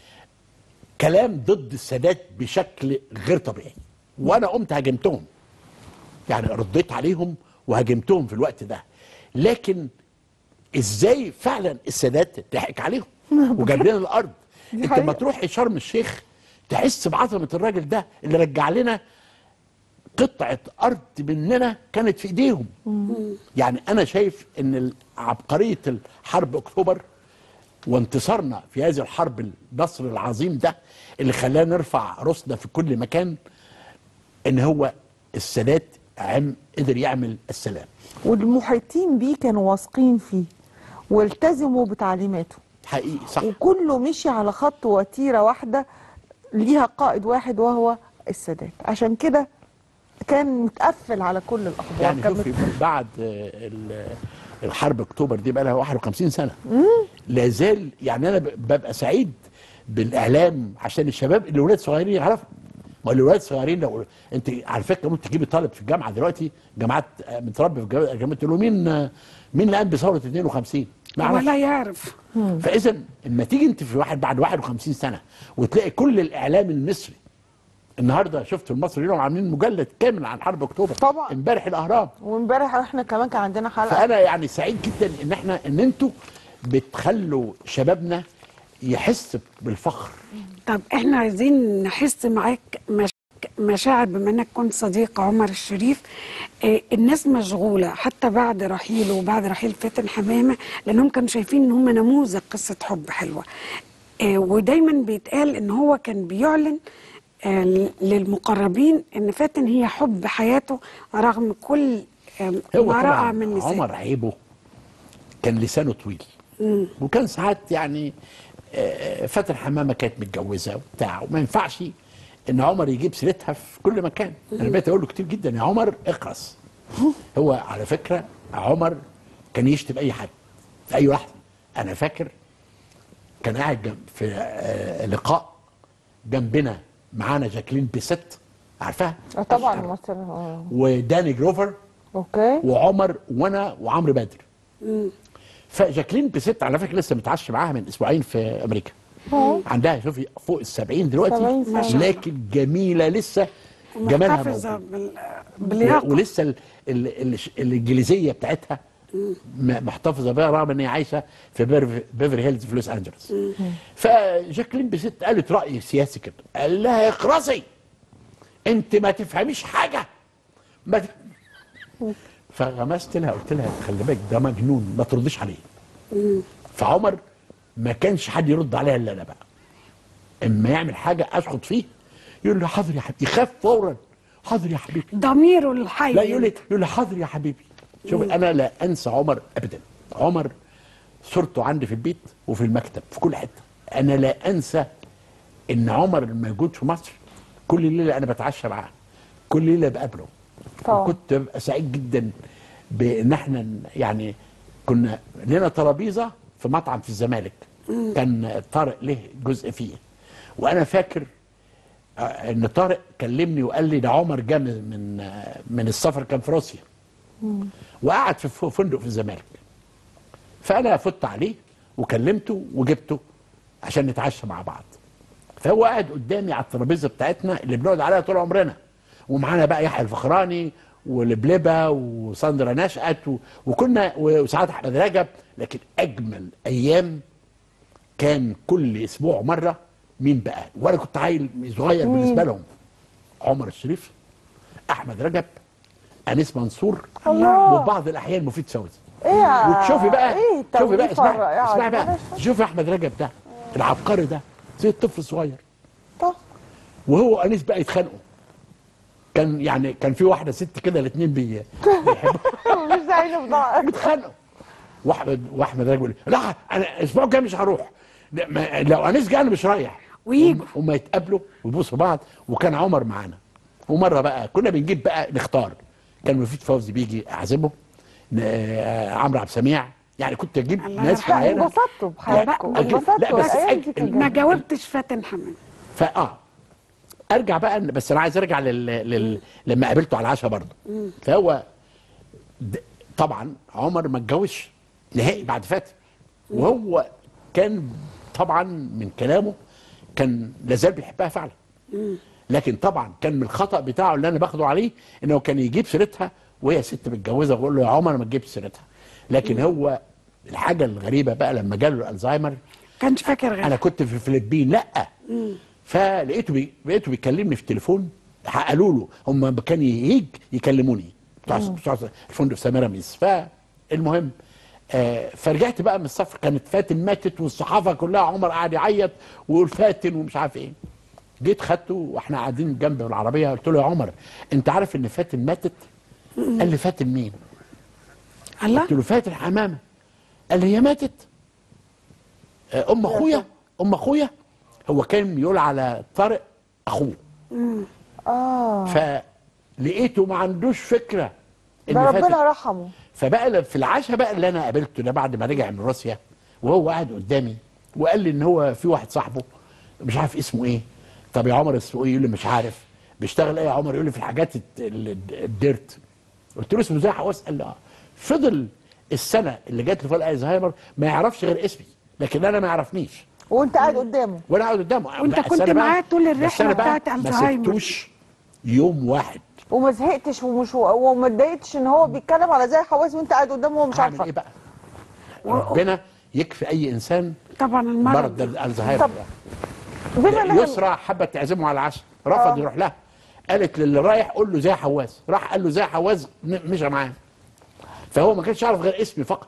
كلام ضد السادات بشكل غير طبيعي وانا قمت هاجمتهم يعني رديت عليهم وهاجمتهم في الوقت ده لكن ازاي فعلا السادات ضحك عليهم وجاب لنا الارض دي انت حقيقة. لما تروح شرم الشيخ تحس بعظمه الراجل ده اللي رجع لنا قطعه ارض مننا كانت في ايديهم يعني انا شايف ان عبقريه الحرب اكتوبر وانتصارنا في هذه الحرب النصر العظيم ده اللي خلانا نرفع راسنا في كل مكان ان هو السادات عم قدر يعمل السلام والمحيطين بيه كانوا واثقين فيه والتزموا بتعليماته حقيقي صح وكله مشي على خط وتيره واحده ليها قائد واحد وهو السادات عشان كده كان متقفل على كل الاخبار يعني كان شوفي مت- بعد آه، ال- الحرب اكتوبر دي بقى لها 51 سنه لا زال يعني انا ب- ببقى سعيد بالاعلام عشان الشباب الاولاد صغيرين يعرفوا ما الاولاد صغيرين لو انت على فكره ممكن تجيبي طالب في الجامعه دلوقتي جامعات آه، متربي في جامعه جامعة- تقول له مين آه، مين اللي قام بثوره 52 ما يعرفش. ولا يعرف فاذا اما تيجي انت في واحد بعد 51 سنه وتلاقي كل الاعلام المصري النهارده شفت المصريين عاملين مجلد كامل عن حرب اكتوبر طبعا. امبارح الاهرام وامبارح احنا كمان كان عندنا حلقه فانا يعني سعيد جدا ان احنا ان انتوا بتخلوا شبابنا يحس بالفخر طب احنا عايزين نحس معاك مش... مشاعر بما انك كنت صديق عمر الشريف آه الناس مشغوله حتى بعد رحيله وبعد رحيل فاتن حمامه لانهم كانوا شايفين ان هم نموذج قصه حب حلوه آه ودايما بيتقال ان هو كان بيعلن آه للمقربين ان فاتن هي حب حياته رغم كل آه هو ما راى طبعا من نساء عمر عيبه كان لسانه طويل وكان ساعات يعني آه، فاتن حمامه كانت متجوزه وبتاع وما ينفعش ان عمر يجيب سيرتها في كل مكان انا بقيت اقول له كتير جدا يا عمر اقرص هو على فكره عمر كان يشتم اي حد في اي واحده انا فاكر كان قاعد جنب في آه، لقاء جنبنا معانا جاكلين بيست عارفاها آه طبعا مصر آه. وداني جروفر اوكي وعمر وانا وعمرو بدر فجاكلين بست على فكره لسه متعشى معاها من اسبوعين في امريكا أوه. عندها شوفي فوق السبعين دلوقتي 70 سنة. لكن جميله لسه جمالها محتفظه موجود بال... باللياقه ولسه ال ال ال الانجليزيه بتاعتها م- محتفظه بيها رغم ان هي عايشه في بيرف- بيفري هيلز في لوس انجلوس فجاكلين بست قالت راي سياسي كده قال لها اخرسي انت ما تفهميش حاجه ما ت... فغمست لها قلت لها خلي بالك ده مجنون ما ترديش عليه فعمر ما كانش حد يرد عليها الا انا بقى اما يعمل حاجه اسقط فيه يقول له حاضر يا حبيبي يخاف فورا حاضر يا حبيبي ضميره الحي لا يقول لي يقول لي حاضر يا حبيبي شوف انا لا انسى عمر ابدا عمر صورته عندي في البيت وفي المكتب في كل حته انا لا انسى ان عمر موجود في مصر كل ليله انا بتعشى معاه كل ليله بقابله طبعا. وكنت ببقى سعيد جدا بان احنا ن- يعني كنا لنا ترابيزه في مطعم في الزمالك كان طارق له جزء فيه وانا فاكر آه، ان طارق كلمني وقال لي ده عمر جه من من آه، من السفر كان في روسيا وقعد في ف- فندق في الزمالك فانا فت عليه وكلمته وجبته عشان نتعشى مع بعض فهو قاعد قدامي على الترابيزه بتاعتنا اللي بنقعد عليها طول عمرنا ومعانا بقى يحيى الفخراني ولبلبه وساندرا نشأت و- وكنا وسعاد احمد رجب لكن اجمل ايام كان كل اسبوع مره مين بقى وانا كنت عيل صغير بالنسبه لهم عمر الشريف احمد رجب انيس منصور الله. وبعض الاحيان مفيد فوزي ايه يا- وتشوفي بقى ايه شوفي بقى التوليفة اسمعي الرائعة اسمعي دي؟ بقى شوفي احمد رجب ده العبقري ده زي الطفل الصغير طب وهو انيس بقى يتخانقوا كان يعني كان في واحده ست كده الاثنين بي بيحبوا مش زعلانه بضاعة بيتخانقوا واحمد واحمد رجب يقول لا انا الاسبوع الجاي مش هروح لا، ما- لو انيس جه انا مش رايح ويجوا. وما يتقابلوا ويبوسوا بعض وكان عمر معانا ومره بقى كنا بنجيب بقى نختار كان مفيد فوزي بيجي اعزمه ن- آه، عمرو عبد السميع يعني كنت اجيب الله ناس يرحمه. لا معينه انبسطتوا بحياتكم لا، لا، انبسطتوا بس الايام أج- دي كانت ما جميلة. جاوبتش فاتن حمام فاه ارجع بقى بس انا عايز ارجع لل... لل... لما قابلته على العشاء برضه فهو د... طبعا عمر ما اتجوزش نهائي بعد فاتن وهو كان طبعا من كلامه كان لازال بيحبها فعلا لكن طبعا كان من الخطا بتاعه اللي انا باخده عليه انه كان يجيب سيرتها وهي ست متجوزه ويقول له يا عمر ما تجيبش سيرتها لكن هو الحاجه الغريبه بقى لما جاله الزهايمر كانش فاكر غير انا كنت في الفلبين لا فلقيته بي... لقيته بيكلمني في التليفون قالوا له هم كان يهيج يكلموني بتوع بتوع الفندق ساميراميس فالمهم آه فرجعت بقى من السفر كانت فاتن ماتت والصحافه كلها عمر قاعد يعيط ويقول فاتن ومش عارف ايه جيت خدته واحنا قاعدين جنب العربيه قلت له يا عمر انت عارف ان فاتن ماتت؟ قال لي فاتن مين؟ الله قلت له فاتن حمامه قال لي هي ماتت آه، ام اخويا ام اخويا هو كان بيقول على طارق اخوه اه فلقيته ما عندوش فكره ده فاتن- ربنا رحمه فبقى ل- في العشاء بقى اللي انا قابلته ده بعد ما رجع من روسيا وهو قاعد قدامي وقال لي ان هو في واحد صاحبه مش عارف اسمه ايه طب يا عمر اسمه ايه يقول لي مش عارف بيشتغل ايه يا عمر يقول لي في الحاجات الت- ال- الديرت قلت له اسمه زي حواس قال لي اه فضل السنه اللي جات له فيها الزهايمر ما يعرفش غير اسمي لكن انا ما يعرفني وانت قاعد قدامه وانا قاعد قدامه وانت بس كنت أنا بقى- معاه طول بس الرحلة أنا بقى بتاعت ما الزهايمر. سبتوش يوم واحد وما زهقتش ومش وما اتضايقتش ان هو بيتكلم على زي حواس وانت قاعد قدامه وهو مش هعمل عارفه ايه بقى ربنا يكفي اي انسان طبعا مرض المرض الزهايمر طب ده بما ان يسرى حبت تعزمه على العشاء رفض آه. يروح لها قالت للي رايح قول له زي حواس راح قال له زي حواس م- مشى معاه فهو ما كانش يعرف غير اسمي فقط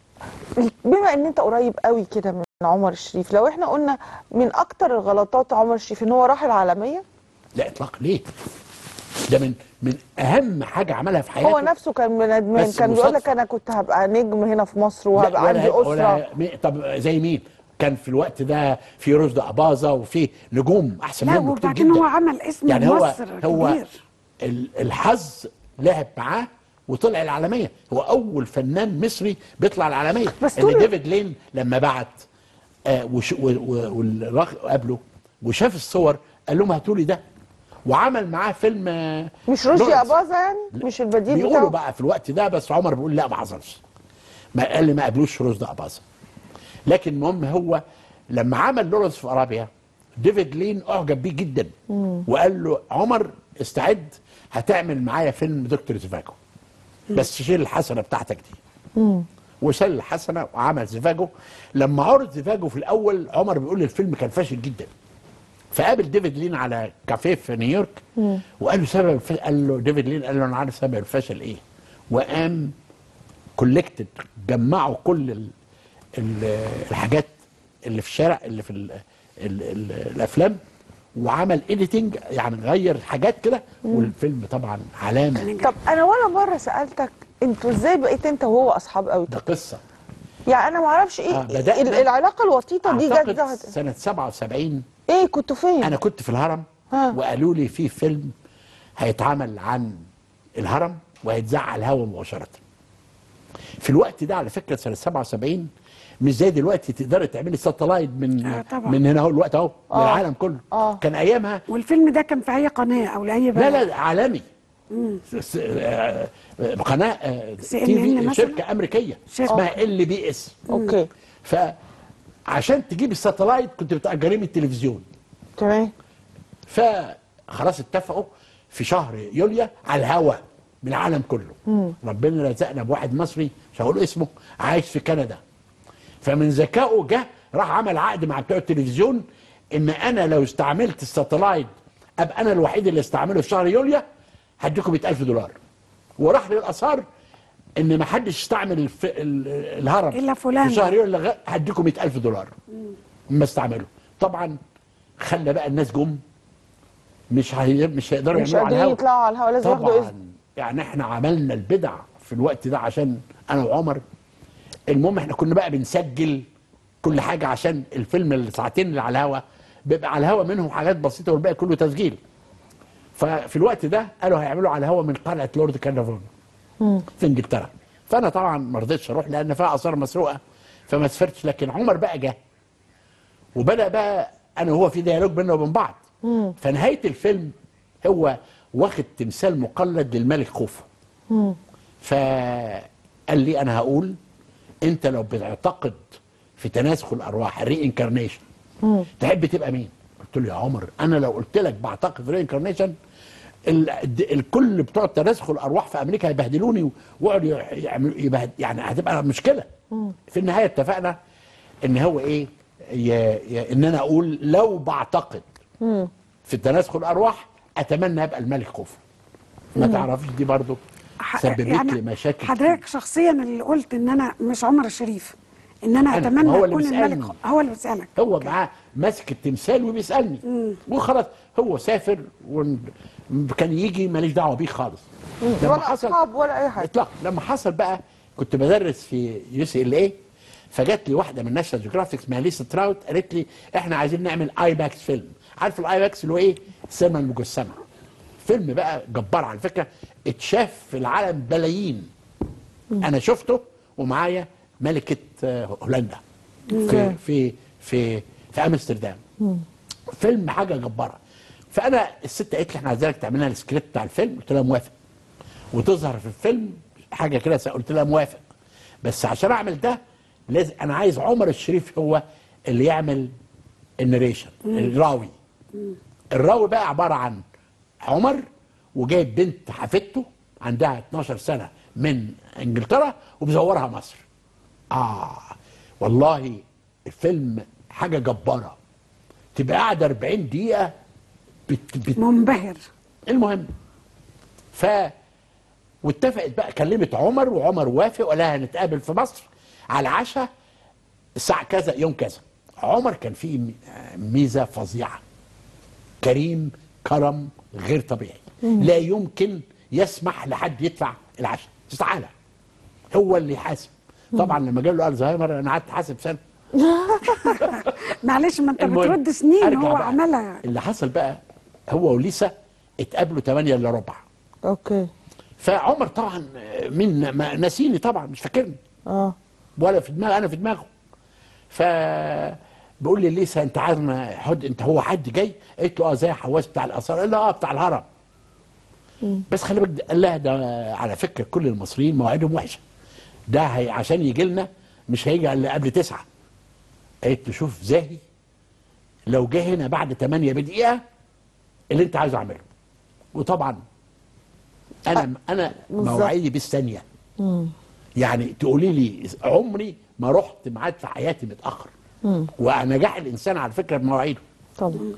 بما ان انت قريب قوي كده من عمر الشريف لو احنا قلنا من اكتر الغلطات عمر الشريف ان هو راح العالميه لا اطلاق ليه ده من من اهم حاجه عملها في حياته هو نفسه كان ندمان بس كان بيقول لك مصادفة. انا كنت هبقى نجم هنا في مصر لا، وهبقى ولا عندي هيبقى- اسره ولا مي- طب زي مين كان في الوقت ده في رشدي اباظه وفي نجوم احسن لا منه كتير وبعدين جدا هو عمل اسم يعني هو مصر هو كبير ال- الحظ لعب معاه وطلع العالميه هو اول فنان مصري بيطلع العالميه بس ان طول- ديفيد لين لما بعت آه وش و- و- والراجل قابله وشاف الصور قال لهم هاتوا لي ده وعمل معاه فيلم آه، مش رشدي لورنس. اباظه يعني مش البديل بيقولوا بتاعه بقى في الوقت ده بس عمر بيقول لا ما حصلش ما قال لي ما قابلوش رشدي اباظه لكن المهم هو لما عمل لورنس في ارابيا ديفيد لين اعجب بيه جدا وقال له عمر استعد هتعمل معايا فيلم دكتور زيفاكو بس شيل الحسنه بتاعتك دي وشال الحسنه وعمل زفاجه لما عرض زفاجه في الاول عمر بيقول لي الفيلم كان فاشل جدا فقابل ديفيد لين على كافيه في نيويورك وقال له سبب الفشل قال له ديفيد لين قال له انا عارف سبب الفشل ايه وقام كولكتد جمعوا كل ال ال الحاجات اللي في الشارع اللي في ال ال ال الافلام وعمل اديتنج يعني غير حاجات كده والفيلم طبعا علامه طب انا ولا مره سالتك انتوا ازاي بقيت انت وهو اصحاب قوي ده كده قصه يعني انا ما اعرفش ايه آه، بدأنا- ال- العلاقه الوطيده دي جت اعتقد ظهرت سنه 77 ايه كنتوا فين انا كنت في الهرم ها. وقالوا لي في فيلم هيتعمل عن الهرم وهيتذاع على الهواء مباشره في الوقت ده على فكره سنه 77 مش زي دلوقتي تقدري تعملي ساتلايت من آه، طبعا. من هنا اهو الوقت اهو من آه. العالم كله آه. كان ايامها والفيلم ده كان في اي قناه او لاي بلد لا لا عالمي س- آه، آه، قناه آه، CNN تي في مثلاً؟ شركه امريكيه شركة. اسمها ال بي اس اوكي فعشان تجيب الساتلايت كنت بتأجريه من التلفزيون تمام فخلاص اتفقوا في شهر يوليو على الهوا من العالم كله ربنا رزقنا بواحد مصري مش هقول اسمه عايش في كندا فمن ذكائه جه راح عمل عقد مع بتوع التلفزيون ان انا لو استعملت الساتلايت ابقى انا الوحيد اللي استعمله في شهر يوليو هديكم 100000 دولار وراح للاثار ان ما حدش يستعمل الف... ال- الهرم إلا فلان. في شهر يوليو لغا- هديكم 100000 دولار ما استعمله طبعا خلى بقى الناس جم مش هي... مش هيقدروا مش يعملوا على قادرين الهوا يطلعوا على الهواء لازم ياخدوا طبعا اذن يعني احنا عملنا البدع في الوقت ده عشان انا وعمر المهم احنا كنا بقى بنسجل كل حاجه عشان الفيلم الساعتين اللي على الهوا بيبقى على الهوا منهم حاجات بسيطه والباقي كله تسجيل ففي الوقت ده قالوا هيعملوا على الهوا من قلعه لورد كارنافون في انجلترا فانا طبعا ما رضيتش اروح لان فيها اثار مسروقه فما سافرتش لكن عمر بقى جه وبدا بقى انا وهو في ديالوج بيننا وبين بعض فنهايه الفيلم هو واخد تمثال مقلد للملك خوفو فقال لي انا هقول انت لو بتعتقد في تناسخ الارواح الري انكارنيشن تحب تبقى مين؟ قلت له يا عمر انا لو قلت لك بعتقد في الري انكارنيشن الكل بتوع تناسخ الارواح في امريكا هيبهدلوني ويقعدوا يعملوا يبهد يعني هتبقى مشكله في النهايه اتفقنا ان هو ايه ي... ي... ان انا اقول لو بعتقد في تناسخ الارواح اتمنى ابقى الملك خوفو ما تعرفش دي برضو ح- سببت يعني لي مشاكل حضرتك شخصيا اللي قلت ان انا مش عمر الشريف ان انا أنا. اتمنى هو اللي اكون بيسألني. الملك هو اللي بيسالك هو معاه ماسك التمثال وبيسالني وخلاص هو سافر وكان يجي ماليش دعوه بيه خالص لما ولا حصل اصحاب ولا اي حاجه اطلاق لما حصل بقى كنت بدرس في يو سي ال اي فجات لي واحده من ناشونال جيوغرافيك اسمها ليسا تراوت قالت لي احنا عايزين نعمل اي ماكس فيلم عارف الاي ماكس اللي هو ايه؟ السينما المجسمه فيلم بقى جبار على فكره اتشاف في العالم بلايين انا شفته ومعايا ملكه آه، هولندا في في في في امستردام فيلم حاجه جباره فانا الست قالت لي احنا عايزينك تعمل لنا السكريبت بتاع الفيلم قلت لها موافق وتظهر في الفيلم حاجه كده قلت لها موافق بس عشان اعمل ده لازم انا عايز عمر الشريف هو اللي يعمل النريشن الراوي الراوي بقى عباره عن عمر وجايب بنت حفيدته عندها 12 سنه من انجلترا ومزورها مصر اه والله الفيلم حاجه جباره تبقى قاعده 40 دقيقه بت بت منبهر المهم ف واتفقت بقى كلمت عمر وعمر وافق وقال لها هنتقابل في مصر على العشاء الساعه كذا يوم كذا عمر كان فيه م- ميزه فظيعه كريم كرم غير طبيعي لا يمكن يسمح لحد يدفع العشاء تعالى هو اللي يحاسب طبعا لما جاله الزهايمر انا قعدت حاسب سنه معلش ما انت المهم، بترد سنين أرجع هو بقى. عملها اللي حصل بقى هو وليسا اتقابلوا 8 الا ربع اوكي فعمر طبعا مين ما- ناسيني طبعا مش فاكرني اه ولا في دماغي انا في دماغه ف بيقول لي ليسا انت عارف ما حد انت هو حد جاي قلت له اه زي حواس بتاع الاثار قال له اه بتاع الهرم بس خلي بالك ده- قال لها ده على فكره كل المصريين مواعيدهم وحشه ده هي عشان يجي لنا مش هيجي الا قبل تسعه قالت له شوف زاهي لو جه هنا بعد 8 بدقيقه اللي انت عايزه اعمله وطبعا انا انا بالظبط. مواعيدي بالثانيه يعني تقولي لي عمري ما رحت ميعاد في حياتي متاخر ونجاح الانسان على فكره بمواعيده طبعا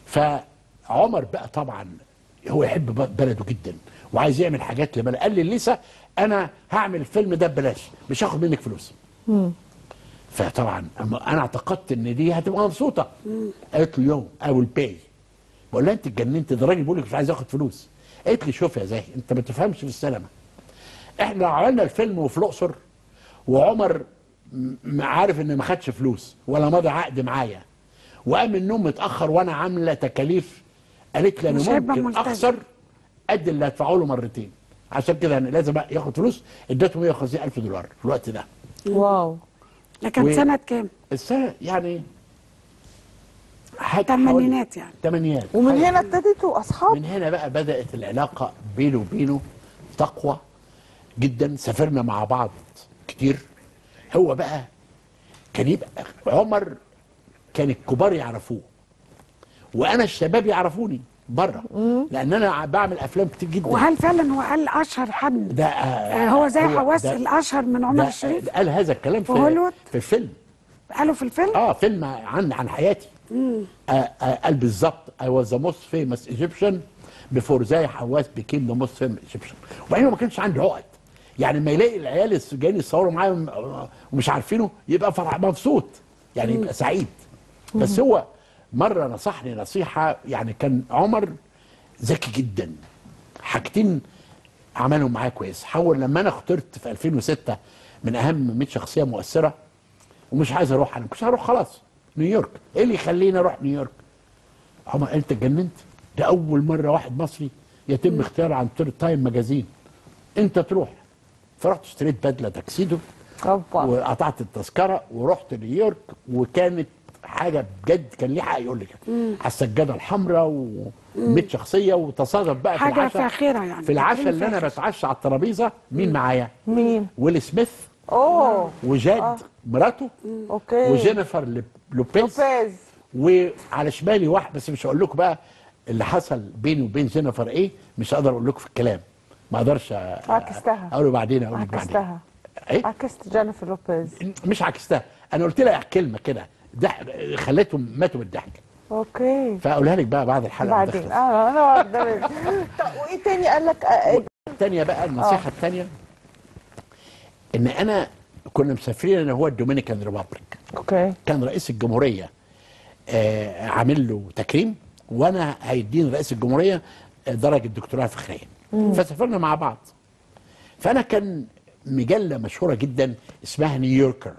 فعمر بقى طبعا هو يحب ب- بلده جدا وعايز يعمل حاجات لبلد قال لي لسه انا هعمل الفيلم ده ببلاش مش هاخد منك فلوس فطبعا أما انا اعتقدت ان دي هتبقى مبسوطه قالت له يوم اي ويل باي بقول لها انت اتجننت ده راجل بيقول لك مش عايز ياخد فلوس قالت لي شوف يا زاهي انت ما تفهمش في السينما احنا لو عملنا الفيلم وفي الاقصر وعمر م- عارف ان ما خدش فلوس ولا مضى عقد معايا وقام النوم متاخر وانا عامله تكاليف قالت لي مش انا هيبقى ممكن ملتزم. اخسر قد اللي هدفعه له مرتين عشان كده انا لازم ياخد فلوس اديته 150 الف دولار في الوقت ده واو لكن و- سنه كام؟ السنه يعني حاجة تمانينات يعني. تمانينات ومن حاجة هنا ابتديتوا اصحاب من هنا بقى بدأت العلاقة بينه وبينه تقوى جدا سافرنا مع بعض كتير هو بقى كان يبقى عمر كان الكبار يعرفوه وانا الشباب يعرفوني بره لان انا بعمل افلام كتير جدا وهل فعلا هو قال اشهر حد ده آه، هو زي حواس ده- الاشهر من عمر ده- الشريف ده قال هذا الكلام في في هوليوود؟ في الفيلم قالوا في الفيلم اه فيلم عن عن حياتي آه آه قال بالظبط I was the most famous Egyptian before زي حواس became the most famous Egyptian وبعدين هو ما كانش عنده عقد يعني لما يلاقي العيال الس- جايين يتصوروا معاه وم- ومش عارفينه يبقى فرح مبسوط يعني يبقى سعيد بس هو مره نصحني نصيحه يعني كان عمر ذكي جدا حاجتين عملهم معايا كويس حول لما انا اخترت في 2006 من اهم 100 شخصيه مؤثره ومش عايز اروح انا مش هروح خلاص نيويورك ايه اللي يخليني اروح نيويورك عمر انت اتجننت ده اول مره واحد مصري يتم اختياره عن تور تايم ماجازين انت تروح فرحت اشتريت بدله تاكسيدو طبعا وقطعت التذكره ورحت نيويورك وكانت حاجه بجد كان ليه حق يقول لك على السجاده الحمراء و100 شخصيه وتصادف بقى في حاجة العشاء فاخرة يعني. في العشاء تكريم اللي انا فاخر. بتعشى على الترابيزه مين معايا؟ مين ويل سميث اوه وجاد مراته اوكي وجينيفر لب- لوبيز لوبيز وعلى شمالي واحد بس مش هقول لكم بقى اللي حصل بيني وبين جينيفر ايه مش هقدر اقول لكم في الكلام ما اقدرش أ- عكستها. اقوله بعدين اقول لك بعدين عكستها ايه عكست جينيفر لوبيز مش عكستها انا قلت لها كلمه كده ضحك خليتهم ماتوا بالضحك اوكي فاقولها لك بقى بعد الحلقه ما بعدين تخلص. اه انا واخده بالي. طب وايه تاني قال لك آه، الثانيه بقى النصيحه الثانيه ان انا كنا مسافرين انا هو الدومينيكان ريبابليك اوكي كان رئيس الجمهوريه آه عامل له تكريم وانا هيديني رئيس الجمهوريه آه، درجه دكتوراه فخريه فسافرنا مع بعض فانا كان مجله مشهوره جدا اسمها نيويوركر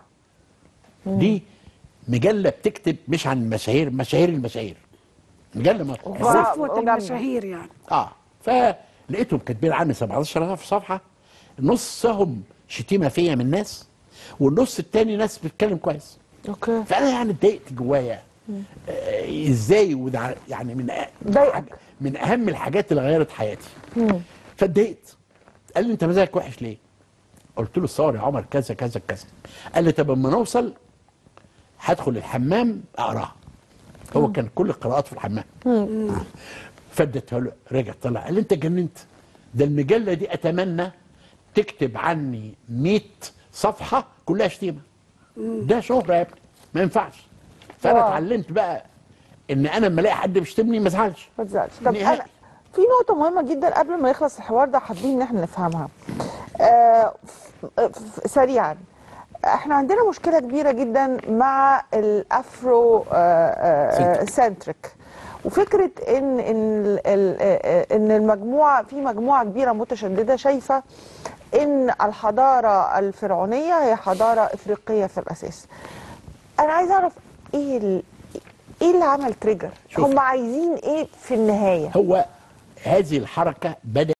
دي مجله بتكتب مش عن المشاهير مشاهير المشاهير مجله ما صفوة وجنب. المشاهير يعني اه فلقيتهم كاتبين عني 17000 صفحه نصهم شتيمه فيا من ناس والنص التاني ناس بتتكلم كويس اوكي فانا يعني اتضايقت جوايا آه ازاي وده يعني من أ- ضايقك. من اهم الحاجات اللي غيرت حياتي فاتضايقت قال لي انت مزاجك وحش ليه؟ قلت له الصور يا عمر كذا كذا كذا قال لي طب اما نوصل هدخل الحمام اقراها هو كان كل القراءات في الحمام فاديتها له رجع طلع قال لي انت جننت ده المجله دي اتمنى تكتب عني 100 صفحه كلها شتيمه ده شهره يا ابني ما ينفعش فانا واو. اتعلمت بقى ان انا لما الاقي حد بيشتمني ما ازعلش ما تزعلش طب نهائي. انا في نقطة مهمة جدا قبل ما يخلص الحوار ده حابين ان احنا نفهمها. آه ف- ف- سريعا احنا عندنا مشكلة كبيرة جدا مع الافرو آه آه سنتريك وفكرة ان ان ال- ال- آه، ان المجموعة في مجموعة كبيرة متشددة شايفة ان الحضارة الفرعونية هي حضارة افريقية في الاساس. انا عايز اعرف ايه ال- ايه اللي عمل تريجر؟ شوف. هم عايزين ايه في النهاية؟ هو هذه الحركة بدأت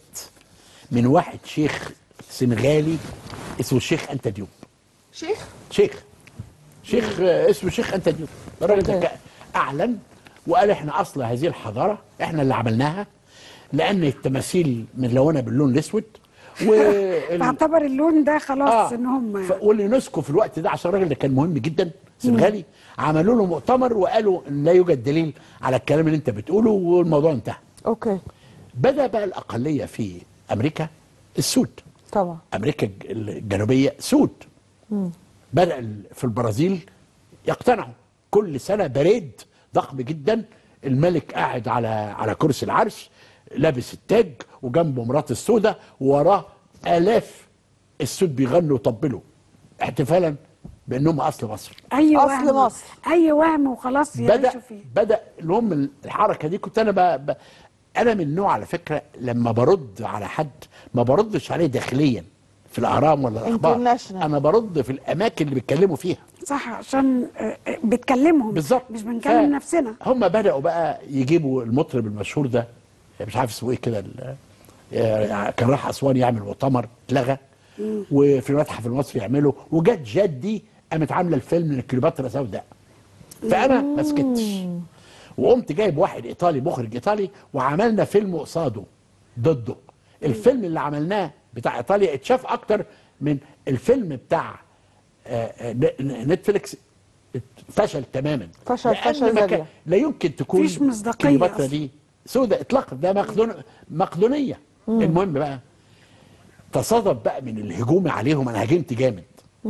من واحد شيخ سنغالي اسمه الشيخ أنت ديوب شيخ شيخ شيخ آه، اسمه شيخ أنت ديوب الراجل ده أوكي. كا- أعلن وقال إحنا أصل هذه الحضارة إحنا اللي عملناها لأن التماثيل ملونة باللون الأسود وال... فاعتبر اللون ده خلاص ان هم ف... واليونسكو في الوقت ده عشان الراجل ده كان مهم جدا سنغالي عملوا له مؤتمر وقالوا إن لا يوجد دليل على الكلام اللي انت بتقوله والموضوع انتهى اوكي بدا بقى الاقليه في امريكا السود طبعا امريكا الج- الجنوبيه سود بدا ال- في البرازيل يقتنعوا كل سنه بريد ضخم جدا الملك قاعد على على كرسي العرش لابس التاج وجنبه مراته السوداء ووراه الاف السود بيغنوا ويطبلوا احتفالا بانهم اصل مصر اي أصل وهم مصر. اي وهم وخلاص بدا يعيشوا فيه بدا المهم الحركه دي كنت انا ب... ب... انا من النوع على فكره لما برد على حد ما بردش عليه داخليا في الاهرام ولا الاخبار International. انا برد في الاماكن اللي بيتكلموا فيها صح عشان آه، آه، بتكلمهم بالظبط مش بنكلم ف- نفسنا هم بداوا بقى يجيبوا المطرب المشهور ده مش عارف اسمه ايه كده ال- آه، كان راح اسوان يعمل مؤتمر اتلغى وفي المتحف المصري يعمله وجت جدي قامت عامله الفيلم من كليوباترا سوداء فانا ما سكتش وقمت جايب واحد ايطالي مخرج ايطالي وعملنا فيلم قصاده ضده الفيلم اللي عملناه بتاع ايطاليا اتشاف اكتر من الفيلم بتاع آه، آه، ن- نتفليكس فشل تماما فشل- لأن فشل ما ذريع. كان- لا يمكن تكون مفيش مصداقية كليوباترا أصلاً. دي سوداء اطلاقا ده مقدون مقدونيه المهم بقى تصادف بقى من الهجوم عليهم انا هاجمت جامد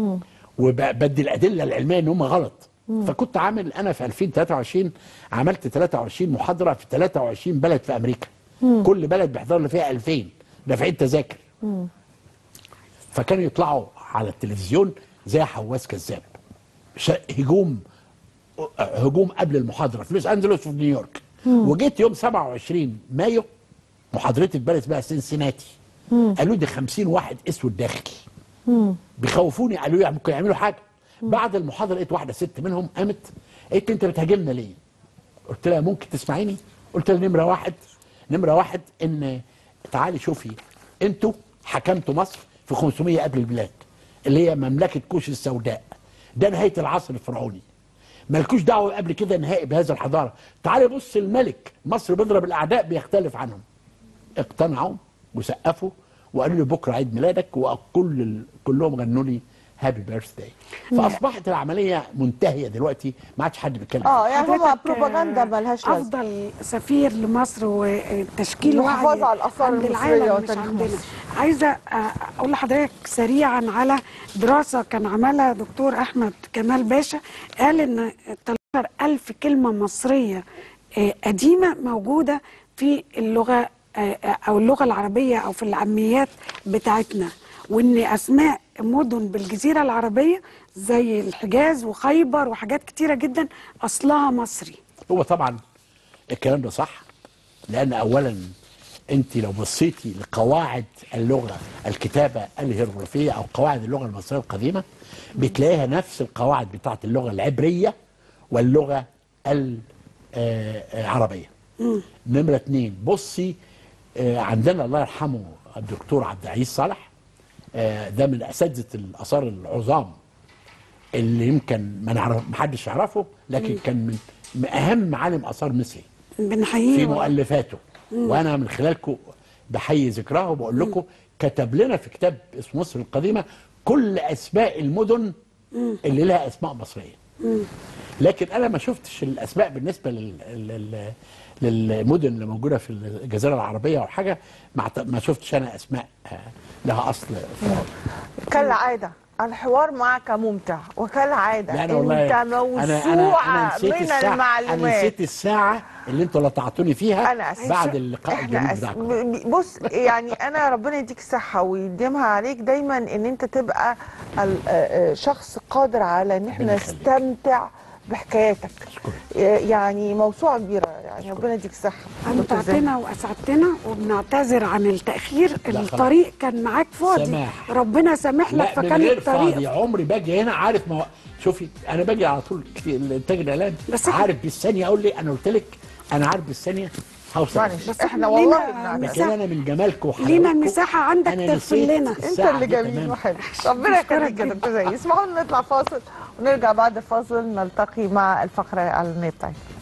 وبدي الادله العلميه ان هم غلط فكنت عامل انا في 2023 عملت 23 محاضره في 23 بلد في امريكا كل بلد بيحضر له فيها 2000 دافعين تذاكر فكانوا يطلعوا على التلفزيون زي حواس كذاب ش- هجوم هجوم قبل المحاضره في لوس انجلوس وفي نيويورك وجيت يوم 27 مايو محاضرتي في بلد اسمها سنسناتي قالوا لي 50 واحد اسود داخل بيخوفوني قالوا لي ممكن يعملوا حاجه بعد المحاضره لقيت واحده ست منهم قامت قالت لي انت بتهاجمنا ليه؟ قلت لها ممكن تسمعيني؟ قلت لها نمره واحد نمره واحد ان تعالي شوفي انتوا حكمتوا مصر في 500 قبل البلاد اللي هي مملكه كوش السوداء ده نهايه العصر الفرعوني مالكوش دعوه قبل كده نهائي بهذا الحضاره تعالي بص الملك مصر بيضرب الاعداء بيختلف عنهم اقتنعوا وسقفوا وقالوا لي بكره عيد ميلادك وكل ال... كلهم غنوا لي هابي بيرث داي فاصبحت العمليه منتهيه دلوقتي ما عادش حد بيتكلم اه يعني هما حضرتك، بروباغندا آه، ملهاش لازمه افضل سفير لمصر وتشكيل الحفاظ وعي على الآثار عند المصرية العالم مش وتاريخ عندنا مصر. عايزه آه، اقول لحضرتك سريعا على دراسه كان عملها دكتور احمد كمال باشا قال ان 13000 كلمه مصريه آه، قديمه موجوده في اللغه آه، آه، او اللغه العربيه او في العاميات بتاعتنا وان اسماء مدن بالجزيره العربيه زي الحجاز وخيبر وحاجات كتيره جدا اصلها مصري هو طبعا الكلام ده صح لان اولا انت لو بصيتي لقواعد اللغه الكتابه الهيروغليفيه او قواعد اللغه المصريه القديمه بتلاقيها نفس القواعد بتاعت اللغه العبريه واللغه العربيه نمره اتنين بصي آه، عندنا الله يرحمه الدكتور عبد العزيز صالح آه، ده من اساتذه الاثار العظام اللي يمكن ما نعرف ما حدش يعرفه لكن كان من من اهم عالم اثار مصري بنحييه في والله. مؤلفاته وانا من خلالكم بحيي ذكراه وبقول لكم كتب لنا في كتاب اسمه مصر القديمه كل اسماء المدن اللي لها اسماء مصريه لكن انا ما شفتش الاسماء بالنسبه لل... لل... للمدن اللي موجوده في الجزيره العربيه او حاجه ما اعت- ما شفتش انا اسماء آه، لها اصل فرعوني كالعاده الحوار معك ممتع وكالعاده لا انا والله انت انا موسوعه انا انا نسيت من الساعه انا المعلومات نسيت الساعه اللي انتوا لطعتوني فيها انا اسف بعد اللقاء احنا الجميل أس... بتاعكم ب- بص يعني انا ربنا يديك الصحه ويديمها عليك دايما ان انت تبقى ال- آه، آه، شخص قادر على ان احنا ربنا يخليك. نستمتع بحكاياتك أشكرك. يعني موسوعه كبيره يعني ربنا يديك الصحه أمتعتنا وأسعدتنا وبنعتذر عن التأخير لا خلاص. الطريق كان معاك فاضي سماح. ربنا سامح لك لا من فكان غير فاضي الطريق عمري باجي هنا عارف ما شوفي انا باجي على طول كتير الانتاج الاعلامي بس إحنا- عارف بالثانيه اقول لي انا قلت لك انا عارف بالثانيه هوصل معلش بس احنا إحنا والله لينا بنعمل لكن انا من جمالكم وحلاوتكم لينا مساحة عندك أنا تغفر نسيت لنا. انت الساعة اللي دي جميل تمام. وحلو ربنا يخليك يا دكتور زي اسمعوا نطلع فاصل ونرجع بعد الفاصل نلتقي مع الفقره الاعلانيه بتاعتنا